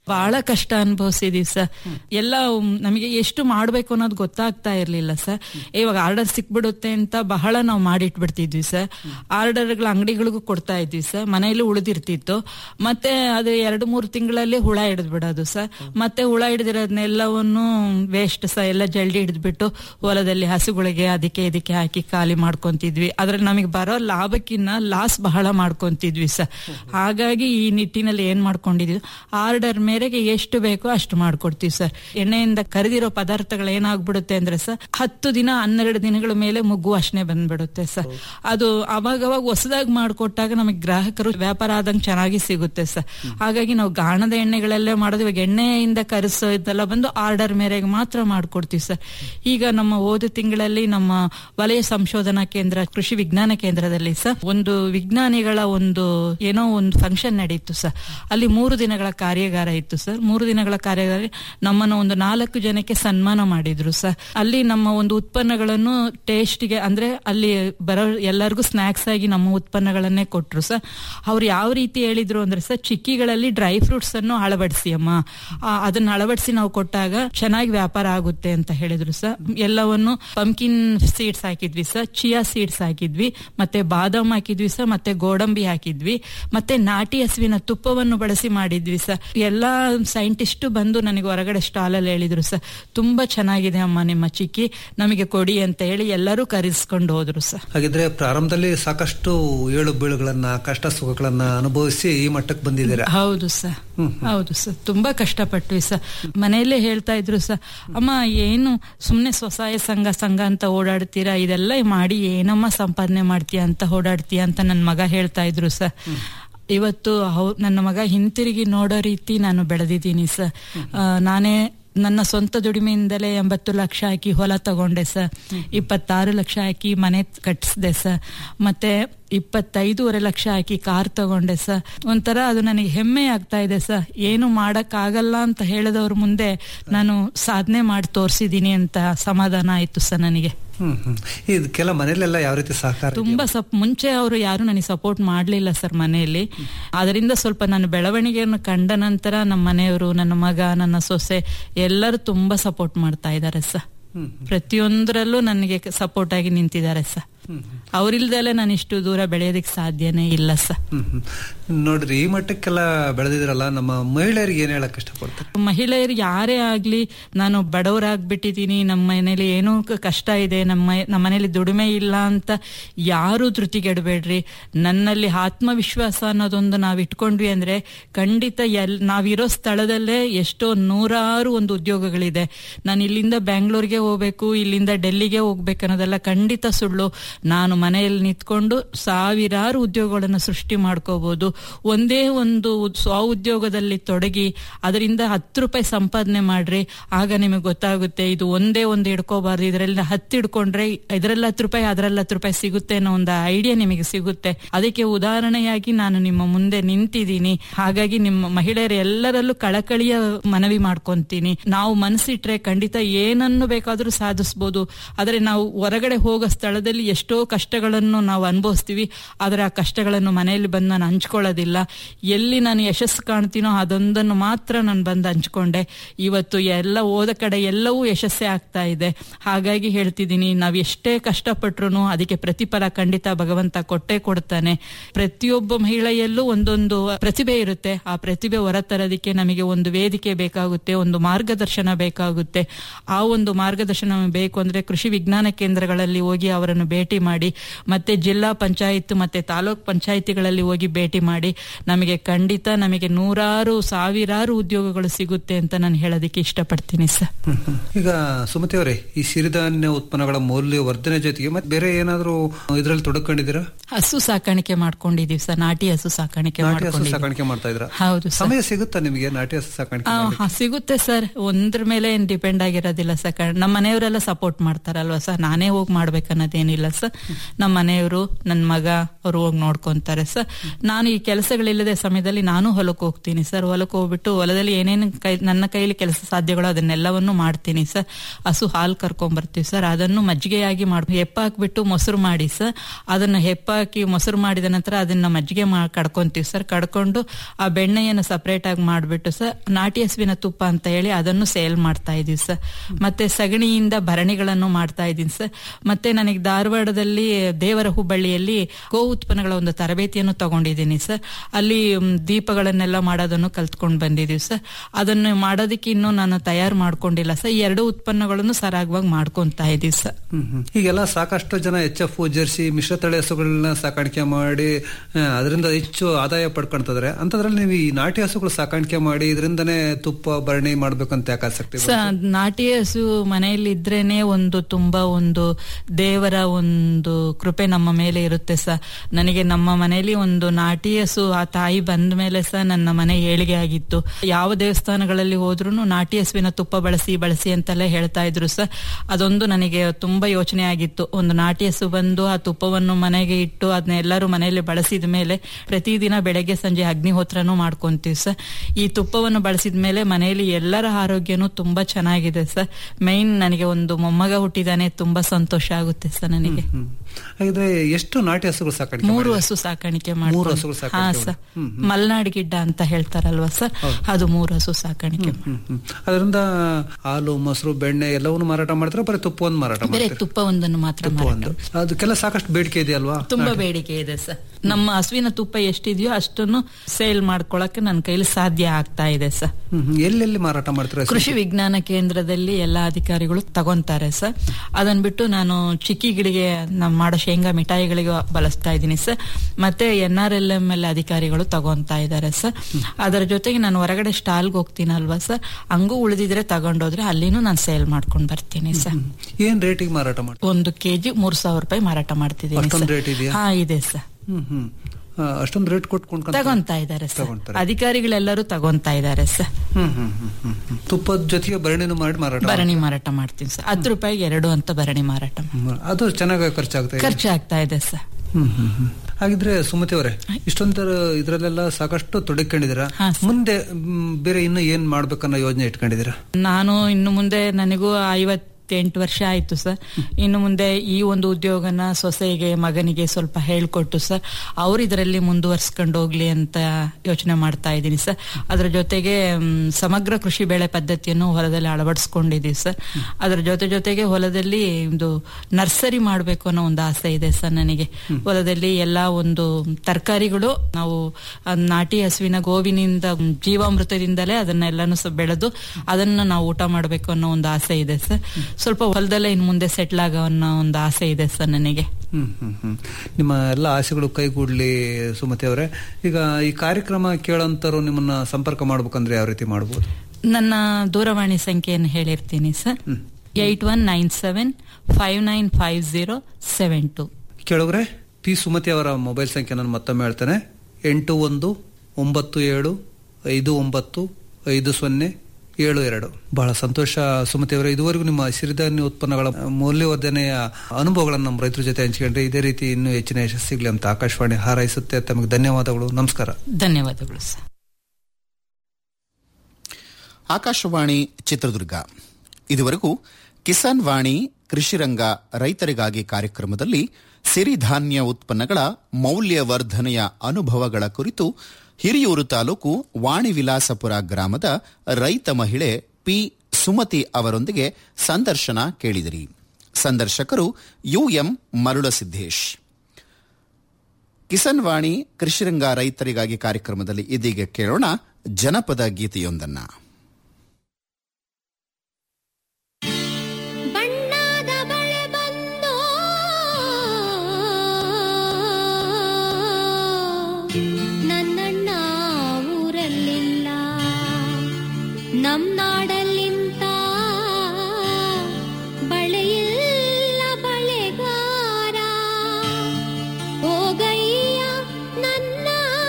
ಬಹಳ ಕಷ್ಟ ಅನುಭವಿಸಿದೀವಿ ಸರ್ ಎಲ್ಲ ನಮಗೆ ಎಷ್ಟು ಮಾಡ್ಬೇಕು ಅನ್ನೋದು ಗೊತ್ತಾಗ್ತಾ ಇರ್ಲಿಲ್ಲ ಸರ್ ಇವಾಗ ಆರ್ಡರ್ ಸಿಕ್ಬಿಡುತ್ತೆ ಅಂತ ಬಹಳ ನಾವು ಮಾಡಿಟ್ಬಿಡ್ತಿದ್ವಿ ಸರ್ ಆರ್ಡರ್ಗಳ ಅಂಗಡಿಗಳಿಗೂ ಕೊಡ್ತಾ ಇದ್ವಿ ಸರ್ ಮನೆಯಲ್ಲಿ ಉಳಿದಿರ್ತಿತ್ತು ಮತ್ತೆ ಅದು ಎರಡು ಮೂರು ತಿಂಗಳಲ್ಲಿ ಹುಳ ಹಿಡಿದ್ ಬಿಡೋದು ಸರ್ ಮತ್ತೆ ಹುಳ ಹಿಡಿದಿರೋದನ್ನೆಲ್ಲವನ್ನು ವೇಸ್ಟ್ ಸರ್ ಎಲ್ಲ ಜಲ್ದಿ ಹಿಡಿದ್ಬಿಟ್ಟು ಹೊಲದಲ್ಲಿ ಹಸುಗಳಿಗೆ ಅದಕ್ಕೆ ಇದಕ್ಕೆ ಹಾಕಿ ಖಾಲಿ ಮಾಡ್ಕೊಂತಿದ್ವಿ ಅದ್ರಲ್ಲಿ ನಮಗೆ ಬರೋ ಲಾಭಕ್ಕಿನ್ನ ಲಾಸ್ ಬಹಳ ಮಾಡ್ಕೊಂತಿದ್ವಿ ಸರ್ ಹಾಗಾಗಿ ಈ ನಿಟ್ಟಿನಲ್ಲಿ ಏನ್ ಮಾಡ್ಕೊಂಡಿದ್ವಿ ಆರ್ಡರ್ ಮೇರೆಗೆ ಎಷ್ಟು ಬೇಕೋ ಅಷ್ಟು ಮಾಡ್ಕೊಡ್ತೀವಿ ಸರ್ ಎಣ್ಣೆಯಿಂದ ಕರೆದಿರೋ ಪದಾರ್ಥಗಳು ಏನಾಗ್ಬಿಡುತ್ತೆ ಅಂದ್ರೆ ಸರ್ ಹತ್ತು ದಿನ ಹನ್ನೆರಡು ದಿನಗಳ ಮೇಲೆ ಮುಗ್ಗು ವಾಸನೆ ಬಂದ್ಬಿಡುತ್ತೆ ಸರ್ ಅದು ಅವಾಗವಾಗ ಹೊಸದಾಗಿ ಮಾಡ್ಕೊಟ್ಟಾಗ ನಮಗೆ ಗ್ರಾಹಕರು ವ್ಯಾಪಾರ ಆದಂಗೆ ಚೆನ್ನಾಗಿ ಸಿಗುತ್ತೆ ಸರ್ ಹಾಗಾಗಿ ನಾವು ಗಾಣದ ಎಣ್ಣೆಗಳಲ್ಲೇ ಮಾಡೋದು ಇವಾಗ ಎಣ್ಣೆಯಿಂದ ಕರೆಸೋ ಇದೆಲ್ಲ ಬಂದು ಆರ್ಡರ್ ಮೇರೆಗೆ ಮಾತ್ರ ಮಾಡ್ಕೊಡ್ತೀವಿ ಸರ್ ಈಗ ನಮ್ಮ ಹೋದ ತಿಂಗಳಲ್ಲಿ ನಮ್ಮ ವಲಯ ಸಂಶೋಧನಾ ಕೇಂದ್ರ ಕೃಷಿ ವಿಜ್ಞಾನ ಕೇಂದ್ರದಲ್ಲಿ ಸರ್ ಒಂದು ವಿಜ್ಞಾನಿಗಳ ಒಂದು ಏನೋ ಒಂದು ಫಂಕ್ಷನ್ ನಡೀತು ಸರ್ ಅಲ್ಲಿ ಮೂರು ದಿನಗಳ ಕಾರ್ಯಾಗಾರ ಇತ್ತು ಸರ್ ಮೂರು ದಿನಗಳ ಕಾರ್ಯಾಗಾರ ನಮ್ಮನ್ನು ಒಂದು ನಾಲ್ಕು ಜನಕ್ಕೆ ಸನ್ಮಾನ ಮಾಡಿದ್ರು ಸರ್ ಅಲ್ಲಿ ನಮ್ಮ ಒಂದು ಉತ್ಪನ್ನಗಳನ್ನು ಟೇಸ್ಟ್ಗೆ ಅಂದ್ರೆ ಅಲ್ಲಿ ಬರೋ ಎಲ್ಲರಿಗೂ ಸ್ನಾಕ್ಸ್ ಆಗಿ ನಮ್ಮ ಉತ್ಪನ್ನಗಳನ್ನೇ ಕೊಟ್ರು ಸರ್ ಅವ್ರು ಯಾವ ರೀತಿ ಹೇಳಿದ್ರು ಅಂದ್ರೆ ಸರ್ ಚಿಕ್ಕಿಗಳಲ್ಲಿ ಡ್ರೈ ಫ್ರೂಟ್ಸ್ ಅನ್ನು ಅಳವಡಿಸಿ ಅಮ್ಮ ಆ, ಅದನ್ನ ಅಳವಡಿಸಿ ನಾವು ಕೊಟ್ಟಾಗ ಚೆನ್ನಾಗಿ ವ್ಯಾಪಾರ ಆಗುತ್ತೆ ಅಂತ ಹೇಳಿದ್ರು ಸರ್ ಎಲ್ಲವನ್ನು ಪಂಕಿನ್ ಸೀಡ್ಸ್ ಹಾಕಿದ್ವಿ ಸರ್ ಚಿಯಾ ಸೀಡ್ಸ್ ಹಾಕಿದ್ವಿ ಮತ್ತೆ ಬಾದಾಮ್ ಹಾಕಿದ್ವಿ ಸರ್ ಮತ್ತೆ ಗೋಡಂಬಿ ಹಾಕಿದ್ವಿ ಮತ್ತೆ ನಾಟಿ ಹಸುವಿನ ತುಪ್ಪವನ್ನು ಬಳಸಿ ಮಾಡಿದ್ವಿ ಸರ್ ಎಲ್ಲಾ ಸೈಂಟಿಸ್ಟ್ ಬಂದು ನನಗೆ ಹೊರಗಡೆ ಸ್ಟಾಲ್ ಅಲ್ಲಿ ಹೇಳಿದ್ರು ಸರ್ ತುಂಬಾ ಚೆನ್ನಾಗಿದೆ ಅಮ್ಮ ನಿಮ್ಮ ಚಿಕ್ಕಿ ನಮಗೆ ಕೊಡಿ ಅಂತ ಹೇಳಿ ಎಲ್ಲರೂ ಕರೆಸ್ಕೊಂಡು ಹೋದ್ರು ಸರ್ ಹಾಗಿದ್ರೆ ಪ್ರಾರಂಭದಲ್ಲಿ ಸಾಕಷ್ಟು ಏಳು ಬೀಳುಗಳನ್ನ ಕಷ್ಟ ಸುಖಗಳನ್ನ ಅನುಭವಿಸಿ ಈ ಮಟ್ಟಕ್ಕೆ ಬಂದಿದ್ದೀರಾ ಹೌದು ಸರ್ ಹೌದು ಸರ್ ತುಂಬಾ ಕಷ್ಟಪಟ್ವಿ ಸರ್ ಮನೆಯಲ್ಲೇ ಹೇಳ್ತಾ ಇದ್ರು ಸರ್ ಅಮ್ಮ ಏನು ಸುಮ್ನೆ ಸ್ವಸಹಾಯ ಸಂಘ ಸಂಘ ಅಂತ ಓಡಾಡ್ತೀರಾ ಇದೆಲ್ಲ ಮಾಡಿ ಏನಮ್ಮ ಸಂಪಾದನೆ ಮಾಡ್ತೀಯ ಅಂತ ಓಡಾಡ್ತೀಯ ಅಂತ ನನ್ನ ಮಗ ಹೇಳ್ತಾ ಇದ್ರು ಸರ್ ಇವತ್ತು ಹೌ- ನನ್ನ ಮಗ ಹಿಂತಿರುಗಿ ನೋಡೋ ರೀತಿ ನಾನು ಬೆಳೆದಿದ್ದೀನಿ ಸರ್ ಆ, ನಾನೇ ನನ್ನ ಸ್ವಂತ ದುಡಿಮೆಯಿಂದಲೇ ಎಂಬತ್ತು ಲಕ್ಷ ಹಾಕಿ ಹೊಲ ತಗೊಂಡೆ ಸರ್ ಇಪ್ಪತ್ತಾರು ಲಕ್ಷ ಹಾಕಿ ಮನೆ ಕಟ್ಟಿಸ್ದೆ ಸರ್ ಮತ್ತೆ ಇಪ್ಪತ್ತೈದೂವರೆ ಲಕ್ಷ ಹಾಕಿ ಕಾರ್ ತಗೊಂಡೆ ಸರ್ ಒಂಥರ ಅದು ನನಗೆ ಹೆಮ್ಮೆ ಆಗ್ತಾ ಇದೆ ಸರ್ ಏನು ಮಾಡಕ್ ಆಗಲ್ಲ ಅಂತ ಹೇಳಿದವ್ರ ಮುಂದೆ ನಾನು ಸಾಧನೆ ಮಾಡಿ ತೋರಿಸಿದೀನಿ ಅಂತ ಸಮಾಧಾನ ಆಯ್ತು ಸರ್ ನನಗೆ ಹ್ಮ್ ಹ್ಮ್ ಇದಕ್ಕೆಲ್ಲ ಮನೇಲೆಲ್ಲ ಯಾವ ರೀತಿ ಸಹಕಾರ ತುಂಬಾ ಸಪ್ ಮುಂಚೆ ಅವರು ಯಾರು ನನಗೆ ಸಪೋರ್ಟ್ ಮಾಡ್ಲಿಲ್ಲ ಸರ್ ಮನೆಯಲ್ಲಿ ಅದರಿಂದ ಸ್ವಲ್ಪ ನನ್ನ ಬೆಳವಣಿಗೆಯನ್ನು ಕಂಡ ನಂತರ ನಮ್ಮ ಮನೆಯವರು ನನ್ನ ಮಗ ನನ್ನ ಸೊಸೆ ಎಲ್ಲರೂ ತುಂಬಾ ಸಪೋರ್ಟ್ ಮಾಡ್ತಾ ಇದ್ದಾರೆ ಸರ್ ಪ್ರತಿಯೊಂದರಲ್ಲೂ ನನಗೆ ಸಪೋರ್ಟ್ ಆಗಿ ನಿಂತಿದ್ದಾರೆ ಸರ್ ಅವ್ರಿಲ್ದಲೆ ನಾನು ಇಷ್ಟು ದೂರ ಬೆಳೆಯೋದಕ್ಕೆ ಸಾಧ್ಯನೇ ಇಲ್ಲ ಸರ್ ಹ್ಮ್ ಹ್ಮ್. ನೋಡ್ರಿ ಈ ಮಟ್ಟಕ್ಕೆಲ್ಲ ಬೆಳೆದಿದ್ರಲ್ಲ ನಮ್ಮ ಮಹಿಳೆಯರಿಗೆ ಏನ್ ಹೇಳಕ್ ಇಷ್ಟಪಡ್ತಾರೆ ಮಹಿಳೆಯರು ಯಾರೇ ಆಗ್ಲಿ ನಾನು ಬಡವರಾಗ್ಬಿಟ್ಟಿದ್ದೀನಿ ನಮ್ಮ ಮನೇಲಿ ಏನೋ ಕ- ಕಷ್ಟ ಇದೆ ನಮ್ಮ ನಮ್ಮ ಮನೇಲಿ ದುಡಿಮೆ ಇಲ್ಲ ಅಂತ ಯಾರು ಧೃತಿಗೆಡಬೇಡ್ರಿ ನನ್ನಲ್ಲಿ ಆತ್ಮವಿಶ್ವಾಸ ಅನ್ನೋದೊಂದು ನಾವು ಇಟ್ಕೊಂಡ್ವಿ ಅಂದ್ರೆ ಖಂಡಿತ ಎಲ್ ನಾವಿರೋ ಸ್ಥಳದಲ್ಲೇ ಎಷ್ಟೋ ನೂರಾರು ಒಂದು ಉದ್ಯೋಗಗಳಿದೆ ನಾನು ಇಲ್ಲಿಂದ ಬ್ಯಾಂಗ್ಳೂರ್ಗೆ ಹೋಗ್ಬೇಕು ಇಲ್ಲಿಂದ ಡೆಲ್ಲಿಗೆ ಹೋಗ್ಬೇಕು ಅನ್ನೋದೆಲ್ಲ ಖಂಡಿತ ಸುಳ್ಳು ನಾನು ಮನೆಯಲ್ಲಿ ನಿಂತ್ಕೊಂಡು ಸಾವಿರಾರು ಉದ್ಯೋಗಗಳನ್ನು ಸೃಷ್ಟಿ ಮಾಡ್ಕೋಬಹುದು ಒಂದೇ ಒಂದು ಉದ್- ಸ್ವ ಉದ್ಯೋಗದಲ್ಲಿ ತೊಡಗಿ ಅದರಿಂದ ಹತ್ತು ರೂಪಾಯಿ ಸಂಪಾದನೆ ಮಾಡ್ರಿ ಆಗ ನಿಮಗೆ ಗೊತ್ತಾಗುತ್ತೆ ಇದು ಒಂದೇ ಒಂದು ಹಿಡ್ಕೋಬಾರ್ದು ಇದರಲ್ಲಿ ಹತ್ತು ಹಿಡ್ಕೊಂಡ್ರೆ ಇದರಲ್ಲಿ ಹತ್ತು ರೂಪಾಯಿ ಅದರಲ್ಲಿ ಹತ್ತು ರೂಪಾಯಿ ಸಿಗುತ್ತೆ ಅನ್ನೋ ಒಂದು ಐಡಿಯಾ ನಿಮಗೆ ಸಿಗುತ್ತೆ ಅದಕ್ಕೆ ಉದಾಹರಣೆಯಾಗಿ ನಾನು ನಿಮ್ಮ ಮುಂದೆ ನಿಂತಿದ್ದೀನಿ ಹಾಗಾಗಿ ನಿಮ್ಮ ಮಹಿಳೆಯರು ಎಲ್ಲರಲ್ಲೂ ಕಳಕಳಿಯ ಮನವಿ ಮಾಡ್ಕೊಂತೀನಿ ನಾವು ಮನಸ್ಸಿಟ್ರೆ ಖಂಡಿತ ಏನನ್ನು ಬೇಕಾದ್ರೂ ಸಾಧಿಸ್ಬೋದು ಆದ್ರೆ ನಾವು ಹೊರಗಡೆ ಹೋಗೋ ಸ್ಥಳದಲ್ಲಿ ಎಷ್ಟೋ ಕಷ್ಟಗಳನ್ನು ನಾವು ಅನುಭವಿಸ್ತೀವಿ ಆದ್ರೆ ಆ ಕಷ್ಟಗಳನ್ನು ಮನೆಯಲ್ಲಿ ಬಂದು ನಾನು ಹಂಚ್ಕೊಳ್ಳೋದಿಲ್ಲ ಎಲ್ಲಿ ನಾನು ಯಶಸ್ಸು ಕಾಣ್ತೀನೋ ಅದೊಂದನ್ನು ಮಾತ್ರ ನಾನು ಬಂದು ಹಂಚ್ಕೊಂಡೆ ಇವತ್ತು ಎಲ್ಲ ಹೋದ ಕಡೆ ಎಲ್ಲವೂ ಯಶಸ್ಸೇ ಆಗ್ತಾ ಇದೆ ಹಾಗಾಗಿ ಹೇಳ್ತಿದ್ದೀನಿ ನಾವು ಎಷ್ಟೇ ಕಷ್ಟಪಟ್ರು ಅದಕ್ಕೆ ಪ್ರತಿಫಲ ಖಂಡಿತ ಭಗವಂತ ಕೊಟ್ಟೇ ಕೊಡ್ತಾನೆ ಪ್ರತಿಯೊಬ್ಬ ಮಹಿಳೆಯಲ್ಲೂ ಒಂದೊಂದು ಪ್ರತಿಭೆ ಇರುತ್ತೆ ಆ ಪ್ರತಿಭೆ ಹೊರತರೋದಕ್ಕೆ ನಮಗೆ ಒಂದು ವೇದಿಕೆ ಬೇಕಾಗುತ್ತೆ ಒಂದು ಮಾರ್ಗದರ್ಶನ ಬೇಕಾಗುತ್ತೆ ಆ ಒಂದು ಮಾರ್ಗದರ್ಶನ ನಮಗೆ ಬೇಕು ಅಂದ್ರೆ ಕೃಷಿ ವಿಜ್ಞಾನ ಕೇಂದ್ರಗಳಲ್ಲಿ ಹೋಗಿ ಅವರನ್ನು ಭೇಟಿ ಮಾಡಿ ಮತ್ತೆ ಜಿಲ್ಲಾ ಪಂಚಾಯತ್ ಮತ್ತೆ ತಾಲೂಕ್ ಪಂಚಾಯಿತಿಗಳಲ್ಲಿ ಹೋಗಿ ಭೇಟಿ ಮಾಡಿ ನಮಗೆ ಖಂಡಿತ ನಮಗೆ ನೂರಾರು ಸಾವಿರಾರು ಉದ್ಯೋಗಗಳು ಸಿಗುತ್ತೆ ಅಂತ ನಾನು ಹೇಳೋದಕ್ಕೆ ಇಷ್ಟಪಡ್ತೀನಿ ಸರ್ ಹ್ಮ್ ಹ್ಮ್. ಈಗ ಸುಮತಿ ಅವರೇ ಈ ಸಿರಿಧಾನ್ಯ ಉತ್ಪನ್ನಗಳ ಮೌಲ್ಯ ವರ್ಧನೆ ಜೊತೆಗೆ ಮತ್ತೆ ಬೇರೆ ಏನಾದ್ರು ಇದರಲ್ಲಿ ತೊಡಕೊಂಡಿದ್ದೀರಾ ಹಸು ಸಾಕಾಣಿಕೆ ಮಾಡ್ಕೊಂಡಿದೀವಿ ಸರ್ ನಾಟಿ ಹಸು ಸಾಕಾಣಿಕೆ ನಾಟಿ ಹಸು ಮಾಡ್ಕೊಂಡಿದೀವಿ ಸಾಕಾಣಿಕೆ ಮಾಡ್ತಾ ಇದ್ರ ಹೌದು ಸರ್ ಸಮಯ ಸಿಗುತ್ತಾ ನಿಮಗೆ ನಾಟಿ ಹಸು ಸಾಕಾಣಿಕೆ ಆ, ಮಾಡ್ಲಿಕ್ಕೆ? ಹ, ಸಿಗುತ್ತೆ ಸರ್ ಒಂದ್ರ ಮೇಲೆ ಏನ್ ಡಿಪೆಂಡ್ ಆಗಿರೋದಿಲ್ಲ ಸರ್ ಕ- ನಮ್ಮ ಮನೆಯವರೆಲ್ಲ ಸಪೋರ್ಟ್ ಮಾಡ್ತಾರಲ್ವಾ ಸರ್ ನಾನೇ ಹೋಗಿ ಮಾಡ್ಬೇಕನ್ನೋದೇನಿಲ್ಲ ಸರ್ ಸರ್ ನಮ್ಮ ಮನೆಯವರು ನನ್ನ ಮಗ ಅವ್ರು ಹೋಗಿ ನೋಡ್ಕೊಂತಾರೆ ಸರ್ ನಾನು ಈ ಕೆಲಸಗಳಿಲ್ಲದೆ ಸಮಯದಲ್ಲಿ ನಾನು ಹೊಲಕ್ಕೆ ಹೋಗ್ತೀನಿ ಸರ್ ಹೊಲಕ್ಕೆ ಹೋಗ್ಬಿಟ್ಟು ಹೊಲದಲ್ಲಿ ಏನೇನು ಕೈ ನನ್ನ ಕೈಲಿ ಕೆಲಸ ಸಾಧ್ಯಗಳೋ ಅದನ್ನೆಲ್ಲವನ್ನು ಮಾಡ್ತೀನಿ ಸರ್ ಹಸು ಹಾಲು ಕರ್ಕೊಂಡ್ ಬರ್ತೀವಿ ಸರ್ ಅದನ್ನು ಮಜ್ಜಿಗೆಯಾಗಿ ಮಾಡಿ ಹೆಪ್ಪ ಹಾಕ್ಬಿಟ್ಟು ಮೊಸರು ಮಾಡಿ ಸರ್ ಅದನ್ನ ಹೆಪ್ಪ ಹಾಕಿ ಮೊಸರು ಮಾಡಿದ ನಂತರ ಅದನ್ನ ಮಜ್ಜಿಗೆ ಮಾ ಕಡ್ಕೊಂತೀವಿ ಸರ್ ಕಡ್ಕೊಂಡು ಆ ಬೆಣ್ಣೆಯನ್ನು ಸಪರೇಟ್ ಆಗಿ ಮಾಡಿಬಿಟ್ಟು ಸರ್ ನಾಟಿ ಹಸುವಿನ ತುಪ್ಪ ಅಂತ ಹೇಳಿ ಅದನ್ನು ಸೇಲ್ ಮಾಡ್ತಾ ಇದೀವಿ ಸರ್ ಮತ್ತೆ ಸಗಣಿಯಿಂದ ಭರಣಿಗಳನ್ನು ಮಾಡ್ತಾ ಇದ್ದೀನಿ ಸರ್ ಮತ್ತೆ ನನಗೆ ಧಾರವಾಡದಲ್ಲಿ ದೇವರ ಹುಬ್ಬಳ್ಳಿಯಲ್ಲಿ ಗೋ ಉತ್ಪನ್ನಗಳ ಒಂದು ತರಬೇತಿಯನ್ನು ತಗೊಂಡಿದ್ದೀನಿ ಸರ್ ಅಲ್ಲಿ ಮ್, ದೀಪಗಳನ್ನೆಲ್ಲ ಮಾಡೋದನ್ನು ಕಲ್ತ್ಕೊಂಡು ಬಂದಿದ್ದೀವಿ ಸರ್ ಅದನ್ನು ಮಾಡೋದಕ್ಕೆ ಇನ್ನೂ ನಾನು ತಯಾರು ಮಾಡ್ಕೊಂಡಿಲ್ಲ ಸರ್ ಈ ಎರಡು ಉತ್ಪನ್ನಗಳನ್ನು ಸರಾಗವಾಗಿ ಮಾಡ್ಕೊಂತಾ ಇದೀವಿ ಸರ್ ಹ್ಮ್ ಹ್ಮ್. ಈಗೆಲ್ಲ ಸಾಕಷ್ಟು ಜನ ಎಚ್ ಎಫ್ ಜರ್ಸಿ ಮಿಶ್ರತಳಿ ಹಸುಗಳನ್ನ ಸಾಕಾಣಿಕೆ ಮಾಡಿ ಆ, ಅದರಿಂದ ಹೆಚ್ಚು ಆದಾಯ ಪಡ್ಕೊಂತಿದ್ರೆ ಅಂತದ್ರಲ್ಲಿ ನೀವು ಈ ನಾಟಿ ಹಸುಗಳು ಸಾಕಾಣಿಕೆ ಮಾಡಿ ಇದರಿಂದನೇ ತುಪ್ಪ ಭರಣಿ ಮಾಡ್ಬೇಕಂತ ಯಾಕೆ ಆಸಕ್ತಿ ಬಂತು? ಸ ನಾಟಿ ಹಸು ಮನೆಯಲ್ಲಿ ಇದ್ರೇನೆ ಒಂದು ತುಂಬಾ ಒಂದು ದೇವರ ಒಂದು ಕೃಪೆ ನಮ್ಮ ಮೇಲೆ ಇರುತ್ತೆ ಸ ನನಗೆ ನಮ್ಮ ಮನೆಯಲ್ಲಿ ಒಂದು ನಾಟಿ ಹಸು ಆ ತಾಯಿ ಬಂದ ಮೇಲೆ ಸಹ ನನ್ನ ಮನೆ ಏಳಿಗೆ ಆಗಿತ್ತು ಯಾವ ದೇವಸ್ಥಾನಗಳಲ್ಲಿ ಹೋದ್ರೂ ನಾಟಿ ಹಸುವಿನ ತುಪ್ಪ ಬಳಸಿ ಬಳಸಿ ಅಂತೆಲ್ಲ ಹೇಳ್ತಾ ಇದ್ರು ಸರ್ ಅದೊಂದು ನನಗೆ ತುಂಬಾ ಯೋಚನೆ ಆಗಿತ್ತು ಒಂದು ನಾಟಿ ಹಸು ಬಂದು ಆ ತುಪ್ಪವನ್ನು ಮನೆಗೆ ಇಟ್ಟು ಅದನ್ನ ಎಲ್ಲರೂ ಮನೆಯಲ್ಲಿ ಬಳಸಿದ ಮೇಲೆ ಪ್ರತಿದಿನ ಬೆಳಗ್ಗೆ ಸಂಜೆ ಅಗ್ನಿಹೋತ್ರನೂ ಮಾಡ್ಕೊಂತೀವಿ ಸರ್ ಈ ತುಪ್ಪವನ್ನು ಬಳಸಿದ ಮೇಲೆ ಮನೆಯಲ್ಲಿ ಎಲ್ಲರ ಆರೋಗ್ಯನೂ ತುಂಬಾ ಚೆನ್ನಾಗಿದೆ ಸರ್ ಮೈನ್ ನನಗೆ ಒಂದು ಮೊಮ್ಮಗ ಹುಟ್ಟಿದಾನೆ ತುಂಬಾ ಸಂತೋಷ ಆಗುತ್ತೆ ಸರ್ ನನಗೆ ಹ್ಮ್. ಹಾಗಿದ್ರೆ ಎಷ್ಟು ನಾಟಿ ಹಸುಗಳು ಸಾಕಾಣಿಕೆ ಮೂರು ಮಾಡಿದ್ರಿ? ಹಸು ಸಾಕಾಣಿಕೆ ಮೂರು ಮಾಡ್ಕೊಂಡು ಹಸುಗಳು ಹಾ ಸಾಕಾಣಿಕೆ ಸರ್ ಮಾಡಿ. ಹ್ಮ್, ಹ್ಮ್. ಮಲ್ನಾಡ್ ಗಿಡ್ಡ ಅಂತ ಹೇಳ್ತಾರಲ್ವಾ ಸರ್ ಅದು ಮೂರು ಹಸು ಸಾಕಾಣಿಕೆ ಹ್ಮ್, ಹ್ಮ್. ಅದರಿಂದ ಹಾಲು ಮೊಸರು ಬೆಣ್ಣೆ ಎಲ್ಲವನ್ನು ಮಾರಾಟ ಮಾಡ್ತಾರೆ ಬರೀ ತುಪ್ಪವನ್ನು ಮಾರಾಟ ಬೇರೆ ಮಾಡ್ತಾರೆ ತುಪ್ಪ ಒಂದನ್ನು ಮಾತ್ರ ತುಪ್ಪ ಮಾರಾಟ ಒಂದು ಅದಕ್ಕೆಲ್ಲ ಸಾಕಷ್ಟು ಬೇಡಿಕೆ ಇದೆಯಲ್ವಾ ತುಂಬಾ ಬೇಡಿಕೆ ಇದೆ ಸರ್ ನಮ್ಮ ಹಸುವಿನ ತುಪ್ಪ ಎಷ್ಟಿದೆಯೋ ಅಷ್ಟನ್ನು ಸೇಲ್ ಮಾಡ್ಕೊಳಕ್ಕೆ ನನ್ನ ಕೈಲಿ ಸಾಧ್ಯ ಆಗ್ತಾ ಇದೆ ಸರ್ ಹ್ಮ್, ಹ್ಮ್. ಎಲ್ಲೆಲ್ಲಿ ಮಾರಾಟ ಮಾಡ್ತಾರೆ ಕೃಷಿ ವಿಜ್ಞಾನ ಕೇಂದ್ರದಲ್ಲಿ ಎಲ್ಲ ಅಧಿಕಾರಿಗಳು ತಗೊಂತಾರೆ ಸರ್ ಅದನ್ ಬಿಟ್ಟು ನಾನು ಚಿಕ್ಕಿ ಗಿಡಿಗೆ ನಾವು ಮಾಡೋ ಶೇಂಗಾ ಮಿಠಾಯಿಗಳಿಗೆ ಬಳಸ್ತಾ ಇದ್ದೀನಿ ಸರ್ ಮತ್ತೆ N R L M L ಅಧಿಕಾರಿಗಳು ತಗೊಂತಾ ಇದ್ದಾರೆ ಸರ್ ಅದರ ಜೊತೆಗೆ ನಾನು ಹೊರಗಡೆ ಸ್ಟಾಲ್ಗೆ ಹೋಗ್ತೀನಲ್ವಾ ಸರ್ ಹಂಗೂ ಉಳಿದಿದ್ರೆ ತಗೊಂಡೋದ್ರೆ ಅಲ್ಲಿನೂ ನಾನು ಸೇಲ್ ಮಾಡ್ಕೊಂಡು ಬರ್ತೀನಿ ಸರ್ ಏನ್ ರೇಟಿಗೆ ಮಾರಾಟ ಮಾಡ್ತಾರೆ ಒಂದು ಕೆಜಿ ಮೂರ್ ಸಾವಿರ ರೂಪಾಯಿ ಮಾರಾಟ ಮಾಡ್ತಿದ್ದೀನಿ ಅಷ್ಟೊಂದು ಸರ್ ರೇಟ್ ಇದೆಯಾ? ಹಾ ಇದೆ ಸರ್ ಹ್ಮ್ ಹ್ಮ್ ಆ, ಅಷ್ಟೊಂದು ರೇಟ್ ಕೊಟ್ಕೊಂಡು ತಗೊಂತಾ ಇದ್ದಾರೆ ಸರ್ ತಗೊಂತಾರೆ. ಅಧಿಕಾರಿಗಳೆಲ್ಲರೂ ತಗೊಂತಾ ಇದ್ದಾರೆ ಸರ್ ಹ್ಮ್ ಹ್ಮ್ ಹ್ಮ್ ಹ್ಮ್ ಹ್ಮ್. ತುಪ್ಪದ ಜೊತೆಗೆ ಭರಣಿನೂ ಮಾಡಿ ಮಾರಾಟ ಭರಣಿ ಮಾರಾಟ ಮಾಡ್ತೀನಿ ಸರ್ ಹತ್ತು ರೂಪಾಯಿಗೆ ಎರಡು ಅಂತ ಭರಣಿ ಮಾರಾಟ ಮಾಡ್ತೀನಿ. ಹ್ಮ್. ಅದು ಚೆನ್ನಾಗಿ ಖರ್ಚಾಗ್ತಾ ಇದೆ ಖರ್ಚಾಗ್ತಾ ಇದೆ ಸರ್ ಹ್ಮ್ ಹ್ಮ್ ಹ್ಮ್. ಹಾಗಿದ್ರೆ ಸುಮತಿ ಅವರೇ ಇಷ್ಟೊಂದರ ಇದ್ರಲ್ಲೆಲ್ಲ ಸಾಕಷ್ಟು ತೊಡಕೊಂಡಿದ್ದೀರಾ ಹಾ, ಮುಂದೆ ಮ್, ಬೇರೆ ಇನ್ನು ಏನ್ ಮಾಡ್ಬೇಕನ್ನೋ ಯೋಜನೆ ಇಟ್ಕೊಂಡಿದ್ದೀರಾ ನಾನು ಇನ್ನು ಮುಂದೆ ನನಗೂ ಐವತ್ತೆಂಟು ವರ್ಷ ಆಯ್ತು ಸರ್ ಇನ್ನು ಮುಂದೆ ಈ ಒಂದು ಉದ್ಯೋಗನ ಸೊಸೆಗೆ ಮಗನಿಗೆ ಸ್ವಲ್ಪ ಹೇಳ್ಕೊಟ್ಟು ಸರ್ ಅವ್ರು ಇದರಲ್ಲಿ ಮುಂದುವರ್ಸ್ಕೊಂಡು ಹೋಗ್ಲಿ ಅಂತ ಯೋಚನೆ ಮಾಡ್ತಾ ಇದ್ದೀನಿ ಸರ್ ಅದ್ರ ಜೊತೆಗೆ ಮ್, ಸಮಗ್ರ ಕೃಷಿ ಬೆಳೆ ಪದ್ಧತಿಯನ್ನು ಹೊಲದಲ್ಲಿ ಅಳವಡಿಸ್ಕೊಂಡಿದ್ದೀವಿ ಸರ್ ಅದ್ರ ಜೊತೆ ಜೊತೆಗೆ ಹೊಲದಲ್ಲಿ ಒಂದು ನರ್ಸರಿ ಮಾಡಬೇಕು ಅನ್ನೋ ಒಂದು ಆಸೆ ಇದೆ ಸರ್ ನನಗೆ ಹೊಲದಲ್ಲಿ ಎಲ್ಲ ಒಂದು ತರಕಾರಿಗಳು ನಾವು ಆ ನಾಟಿ ಹಸುವಿನ ಗೋವಿನಿಂದ ಮ್, ಜೀವಾಮೃತದಿಂದಲೇ ಅದನ್ನೆಲ್ಲಾನು ಸಹ ಬೆಳೆದು ಅದನ್ನ ನಾವು ಊಟ ಮಾಡಬೇಕು ಅನ್ನೋ ಒಂದು ಆಸೆ ಇದೆ ಸರ್ ಸ್ವಲ್ಪ ಹೊಲದಲ್ಲೇ ಇನ್ನು ಮುಂದೆ ಸೆಟ್ಲ್ ಆಗೋ ಅನ್ನೋ ಒಂದು ಆಸೆ ಇದೆ ಸರ್ ನನಗೆ ಹ್ಮ್ ಹ್ಮ್ ಹ್ಮ್ ನಿಮ್ಮ ಎಲ್ಲ ಆಸೆಗಳು ಕೈಗೂಡ್ಲಿ ಸುಮತಿ ಅವರೇ ಈಗ ಈ ಕಾರ್ಯಕ್ರಮ ಕೇಳೋಂತರು ನಿಮ್ಮನ್ನ ಸಂಪರ್ಕ ಮಾಡ್ಬೇಕಂದ್ರೆ ಯಾವ ರೀತಿ ಮಾಡ್ಬೋದು ನನ್ನ ದೂರವಾಣಿ ಸಂಖ್ಯೆಯನ್ನು ಹೇಳಿರ್ತೀನಿ sir eight one nine seven five nine five zero seven two ಕೇಳಿದ್ರೆ ಪಿ ಸುಮತಿ ಅವರ ಮೊಬೈಲ್ ಸಂಖ್ಯೆ ನಾನು ಮತ್ತೊಮ್ಮೆ ಹೇಳ್ತೇನೆ ಎಂಟು ಒಂದು ಒಂಬತ್ತು ಏಳು ಐದು ಒಂಬತ್ತು ಐದು ಸೊನ್ನೆ ಏಳು ಎರಡು ಬಹಳ ಸಂತೋಷ ಸುಮತಿ ಅವರೇ ಇದುವರೆಗೂ ನಿಮ್ಮ ಸಿರಿಧಾನ್ಯ ಉತ್ಪನ್ನಗಳ ಮೌಲ್ಯವರ್ಧನೆಯ ಅನುಭವಗಳನ್ನು ನಮ್ಮ ರೈತರ ಜೊತೆ ಹಂಚಿಕೊಂಡ್ರೆ ಇದೇ ರೀತಿ ಇನ್ನೂ ಹೆಚ್ಚಿನ ಯಶಸ್ಸು ಸಿಗ್ಲಿ ಅಂತ ಆಕಾಶವಾಣಿ ಹಾರೈಸುತ್ತೆ ತಮಗೆ ಧನ್ಯವಾದಗಳು ನಮಸ್ಕಾರ ಧನ್ಯವಾದಗಳು ಸರ್ ಆಕಾಶವಾಣಿ ಚಿತ್ರದುರ್ಗ ಇದುವರೆಗೂ ಕಿಸಾನ್ ವಾಣಿ ಕೃಷಿರಂಗ ರೈತರಿಗಾಗಿ ಕಾರ್ಯಕ್ರಮದಲ್ಲಿ ಸಿರಿಧಾನ್ಯ ಉತ್ಪನ್ನಗಳ ಮೌಲ್ಯವರ್ಧನೆಯ ಅನುಭವಗಳ ಕುರಿತು ಹಿರಿಯೂರು ತಾಲೂಕು ವಾಣಿವಿಲಾಸಪುರ ಗ್ರಾಮದ ರೈತ ಮಹಿಳೆ ಪಿ ಸುಮತಿ ಅವರೊಂದಿಗೆ ಸಂದರ್ಶನ ಕೇಳಿದಿರಿ ಸಂದರ್ಶಕರು ಯುಎಂ ಮರುಳಸಿದ್ದೇಶ್ ಕಿಸಾನ್ ವಾಣಿ ಕೃಷಿರಂಗ ರೈತರಿಗಾಗಿ ಕಾರ್ಯಕ್ರಮದಲ್ಲಿ ಇದೀಗ ಕೇಳೋಣ ಜನಪದ ಗೀತೆಯೊಂದನ್ನ ಬಣ್ಣದ ಬಳೆ ಬಂದು ನನ್ನಣ್ಣ ಊರಲ್ಲಿಲ್ಲ ನಮ್ ನಾಡಲ್ಲಿಂತ ಬಳೆಯಿಲ್ಲ ಬಳೆಗಾರ ಹೋಗಯ್ಯ ನನ್ನ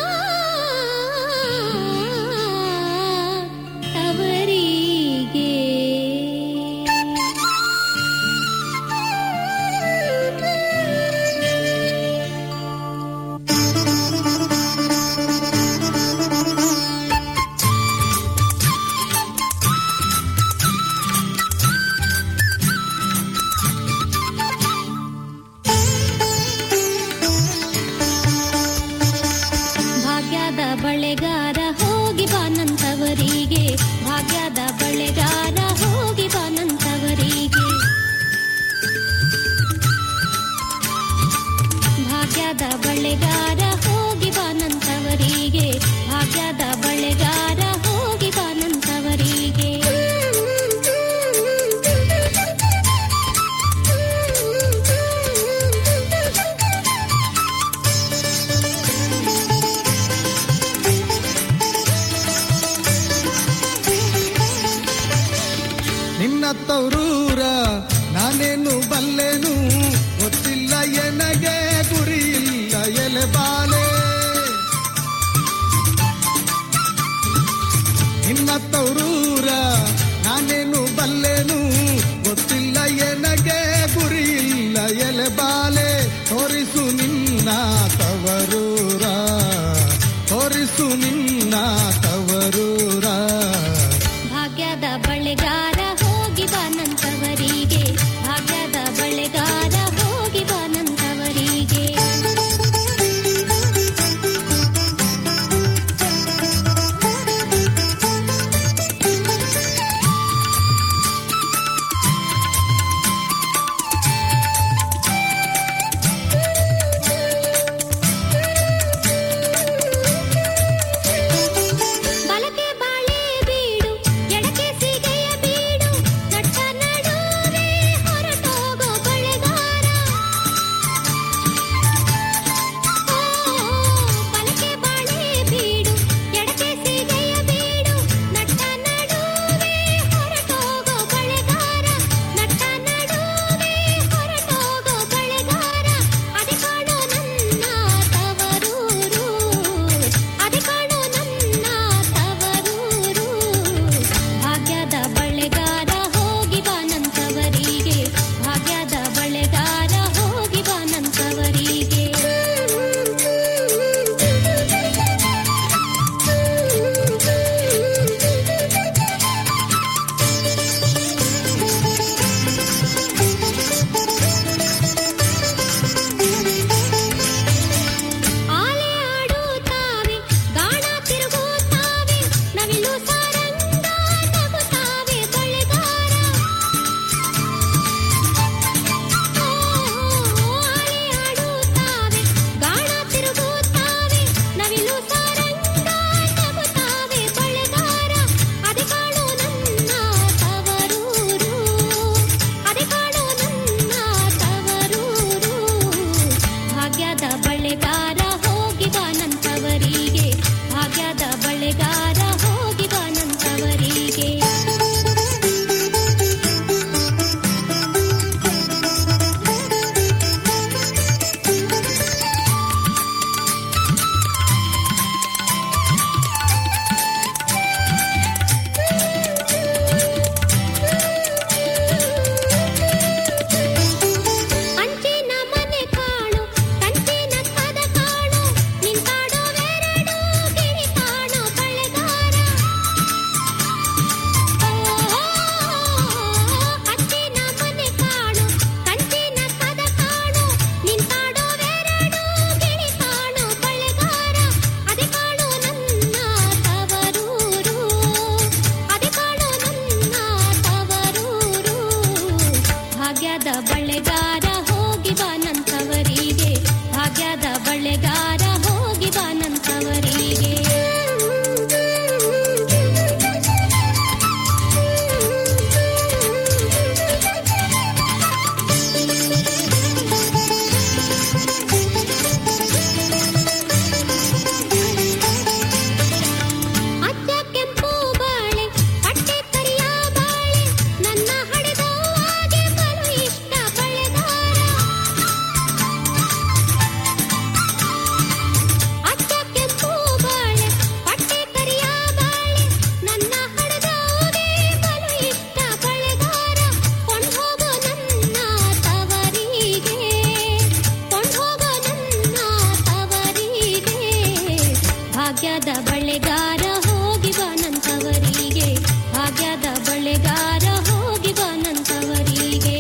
ತವರಿಗೆ ಭಾಗ್ಯದ ಬಳೆಗಾರ ಹೋಗಿ ಬಾನಂತವರಿಗೆ ಭಾಗ್ಯದ ಬಳೆಗಾರ ಹೋಗಿ ಬಾನಂತವರಿಗೆ ಭಾಗ್ಯದ ಬಳೆಗಾರ ಹೋಗಿ ಬಾನಂತವರಿಗೆ ಭಾಗ್ಯದ ಬಳೆಗಾರ ಹೋಗಿ ಬಾನಂತವರಿಗೆ ನಿನ್ನ ತೌರೂರ ನಾನೇನು ಬಲ್ಲೆನು ಗೊತ್ತಿಲ್ಲ ಎನಗೆ ಗುರಿ ಇಲ್ಲ ಎಲೆ ಬಾಲೆ ನಿನ್ನ ತೌರೂರ ನಾನೇನು ಬಲ್ಲೆನು ಗೊತ್ತಿಲ್ಲ ಎನಗೆ ಗುರಿ ಇಲ್ಲ ಎಲೆ ಬಾಲೆ ತೋರಿಸು ನಿನ್ನ ತವರೂರ ತೋರಿಸು ನಿನ್ನ ತವರೂರ ಭಾಗ್ಯದ ಬಳೆಗಾರ ಹೋಗಿ ಬಾನಂತವರಿಗೆ ಭಾಗ್ಯದ ಬಳೆಗಾರ ಹೋಗಿ ಬಾನಂತವರಿಗೆ ಬಲಕೆ ಬಾಳೆ ಬೀಡು ಎಡಕೆ ಸಿಗೆಯ ಬೀಡು ನಟ್ಟ ನಡುವೆ ಹೊರಟೋಗೋ ಬಳೆಗಾರ ಬಲಕೆ ಬಾಳೆ ಬೀಡು ಎಡಕೆ ಸಿಗೆಯ ಬೀಡು ನಟ್ಟ ನಡುವೆ ಹೊರಟೋಗೋ ಬಳೆಗಾರ ನಟ್ಟ ನಡುವೆ ಹೊರಟೋಗೋ ಬಳೆಗಾರ ಅದೆ ಕಾಣೋ ನನ್ನ ತವರೂರು ಅದೆ ಕಾಣೋ ನನ್ನ ತವರೂರು ಭಾಗ್ಯದ ಬಳೆಗಾರ ಹೋಗಿ ಬಾನಂತವರಿಗೆ ಭಾಗ್ಯದ ಬಳೆಗಾರ ಹೋಗಿ ಬಾನಂತವರಿಗೆ ಆಲೆ ಆಡುತ್ತಾವೆ ಗಾಣ ತಿರುಗುತ್ತಾವೆ ನವಿಲು ಸಾರಂಗ ನಗುತ್ತಾವೆ ಬಳೆಗಾರ ಆಲೆ ಆಡುತ್ತಾವೆ ಗಾಣ ತಿರುಗುತ್ತಾವೆ ನವಿಲು ಸಾರಂಗ ನಗುತ್ತಾವೆ ಬಳೆಗಾರ ಅದೆ ಕಾಣೋ ನನ್ನ ತವರೂರು ಅದೆ ಕಾಣೋ ನನ್ನ ತವರೂರು ಭಾಗ್ಯದ ಬಳೆಗಾರ ಹೋಗಿ ಬಾನಂತವರಿಗೆ ಭಾಗ್ಯದ ಬಳೆಗಾರ ಹೋಗಿ ಬಾನಂತವರಿಗೆ ಅಂಚಿನ ಮನೆ ಕಾಣು ಕಂಚಿನ ಕದ ಕಾಣು ನಿಂತಾಡೋವೆರಡು ಗಿರಿ ಕಾಣೋ ಬಳೆಗಾರ ಅಂಚಿನ ಮನೆ ಕಾಣು ಕಂಚಿನ ಕದ ಕಾಣು ನಿಂತಾಡೋವೆರಡು ಗಿರಿ ಕಾಣೋ ಬಳೆಗಾರ ಅದೆ ಕಾಣೋ ನನ್ನ ತವರೂರು ಅದೆ ಕಾಣೋ ನನ್ನ ತವರೂರು ಭಾಗ್ಯದ ಬಳೆಗಾರ ಹೋಗಿ ಬಾನಂತವರಿಗೆ ಭಾಗ್ಯದ ಬಳೆಗಾರ ಹೋಗಿ ಬಾನಂತವರಿಗೆ ಅಜ್ಜ ಕೆಂಪು ಬಾಳೆ ಪಟ್ಟೆ ಕರಿಯ ಬಾಳೆ ನನ್ನ ಹಡೆದವಾಗೆ ಬಲು ಇಷ್ಟ ಬಳೆಗಾರ ಅಜ್ಜ ಕೆಂಪು ಬಾಳೆ ಪಟ್ಟೆ ಕರಿಯ ಬಾಳೆ ನನ್ನ ಹಡೆದವಾಗೆ ಬಲು ಇಷ್ಟ ಬಳೆಗಾರ ಕೊಂಡ್ಹೋಗೋ ನನ್ನ ತವರಿಗೆ ಕೊಂಡ್ಹೋಗೋ ನನ್ನ ತವರಿಗೆ ಭಾಗ್ಯದ ಬಳೆಗಾರ ಹೋಗಿ ಬಾನಂತವರಿಗೆ ಭಾಗ್ಯದ ಬಳೆಗಾರ ಹೋಗಿ ಬಾನಂತವರಿಗೆ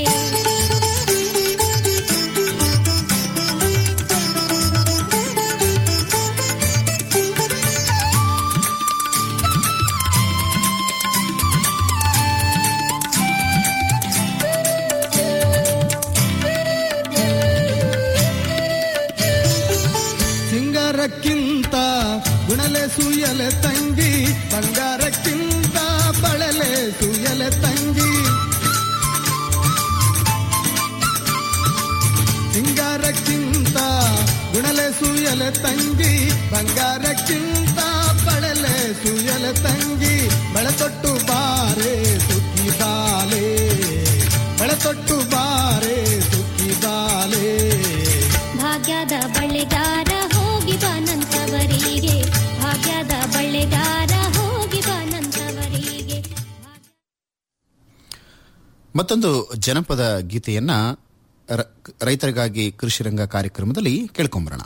ಸುಯಲೆ ತಂಗಿ ಬಂಗಾರಕ್ಕಿಂತ ಬಳಲೆ ಸುಯಲೆ ತಂಗಿ ಸಿಂಗಾರಕ್ಕಿಂತ ಗುಣಲೆ ಸುಯಲೆ ತಂಗಿ ಬಂಗಾರಕ್ಕಿಂತ ಬಳಲೆ ಸುಯಲೆ ತಂಗಿ ಬಳೆ ತೊಟ್ಟು ಬಾರೆ ಸುಖಿ ಬಾಲೆ ಬಳೆ ತೊಟ್ಟು ಬಾರೆ ಸುಖಿ ಬಾಲೆ ಭಾಗ್ಯದ ಬಳ್ಳಿಗಾರ ಹೋಗಿ ಬಾನಂತವರಿಗೆ ಭಾಗ್ಯದ ಬಳ್ಳಿಗಾರ ಹೋಗಿ ಬಾನಂತವರಿಗೆ ಮತ್ತೊಂದು ಜನಪದ ಗೀತೆಯನ್ನ ರ- ರೈತರಿಗಾಗಿ ಕೃಷಿ ರಂಗ ಕಾರ್ಯಕ್ರಮದಲ್ಲಿ ಕೇಳ್ಕೊಂಬರೋಣ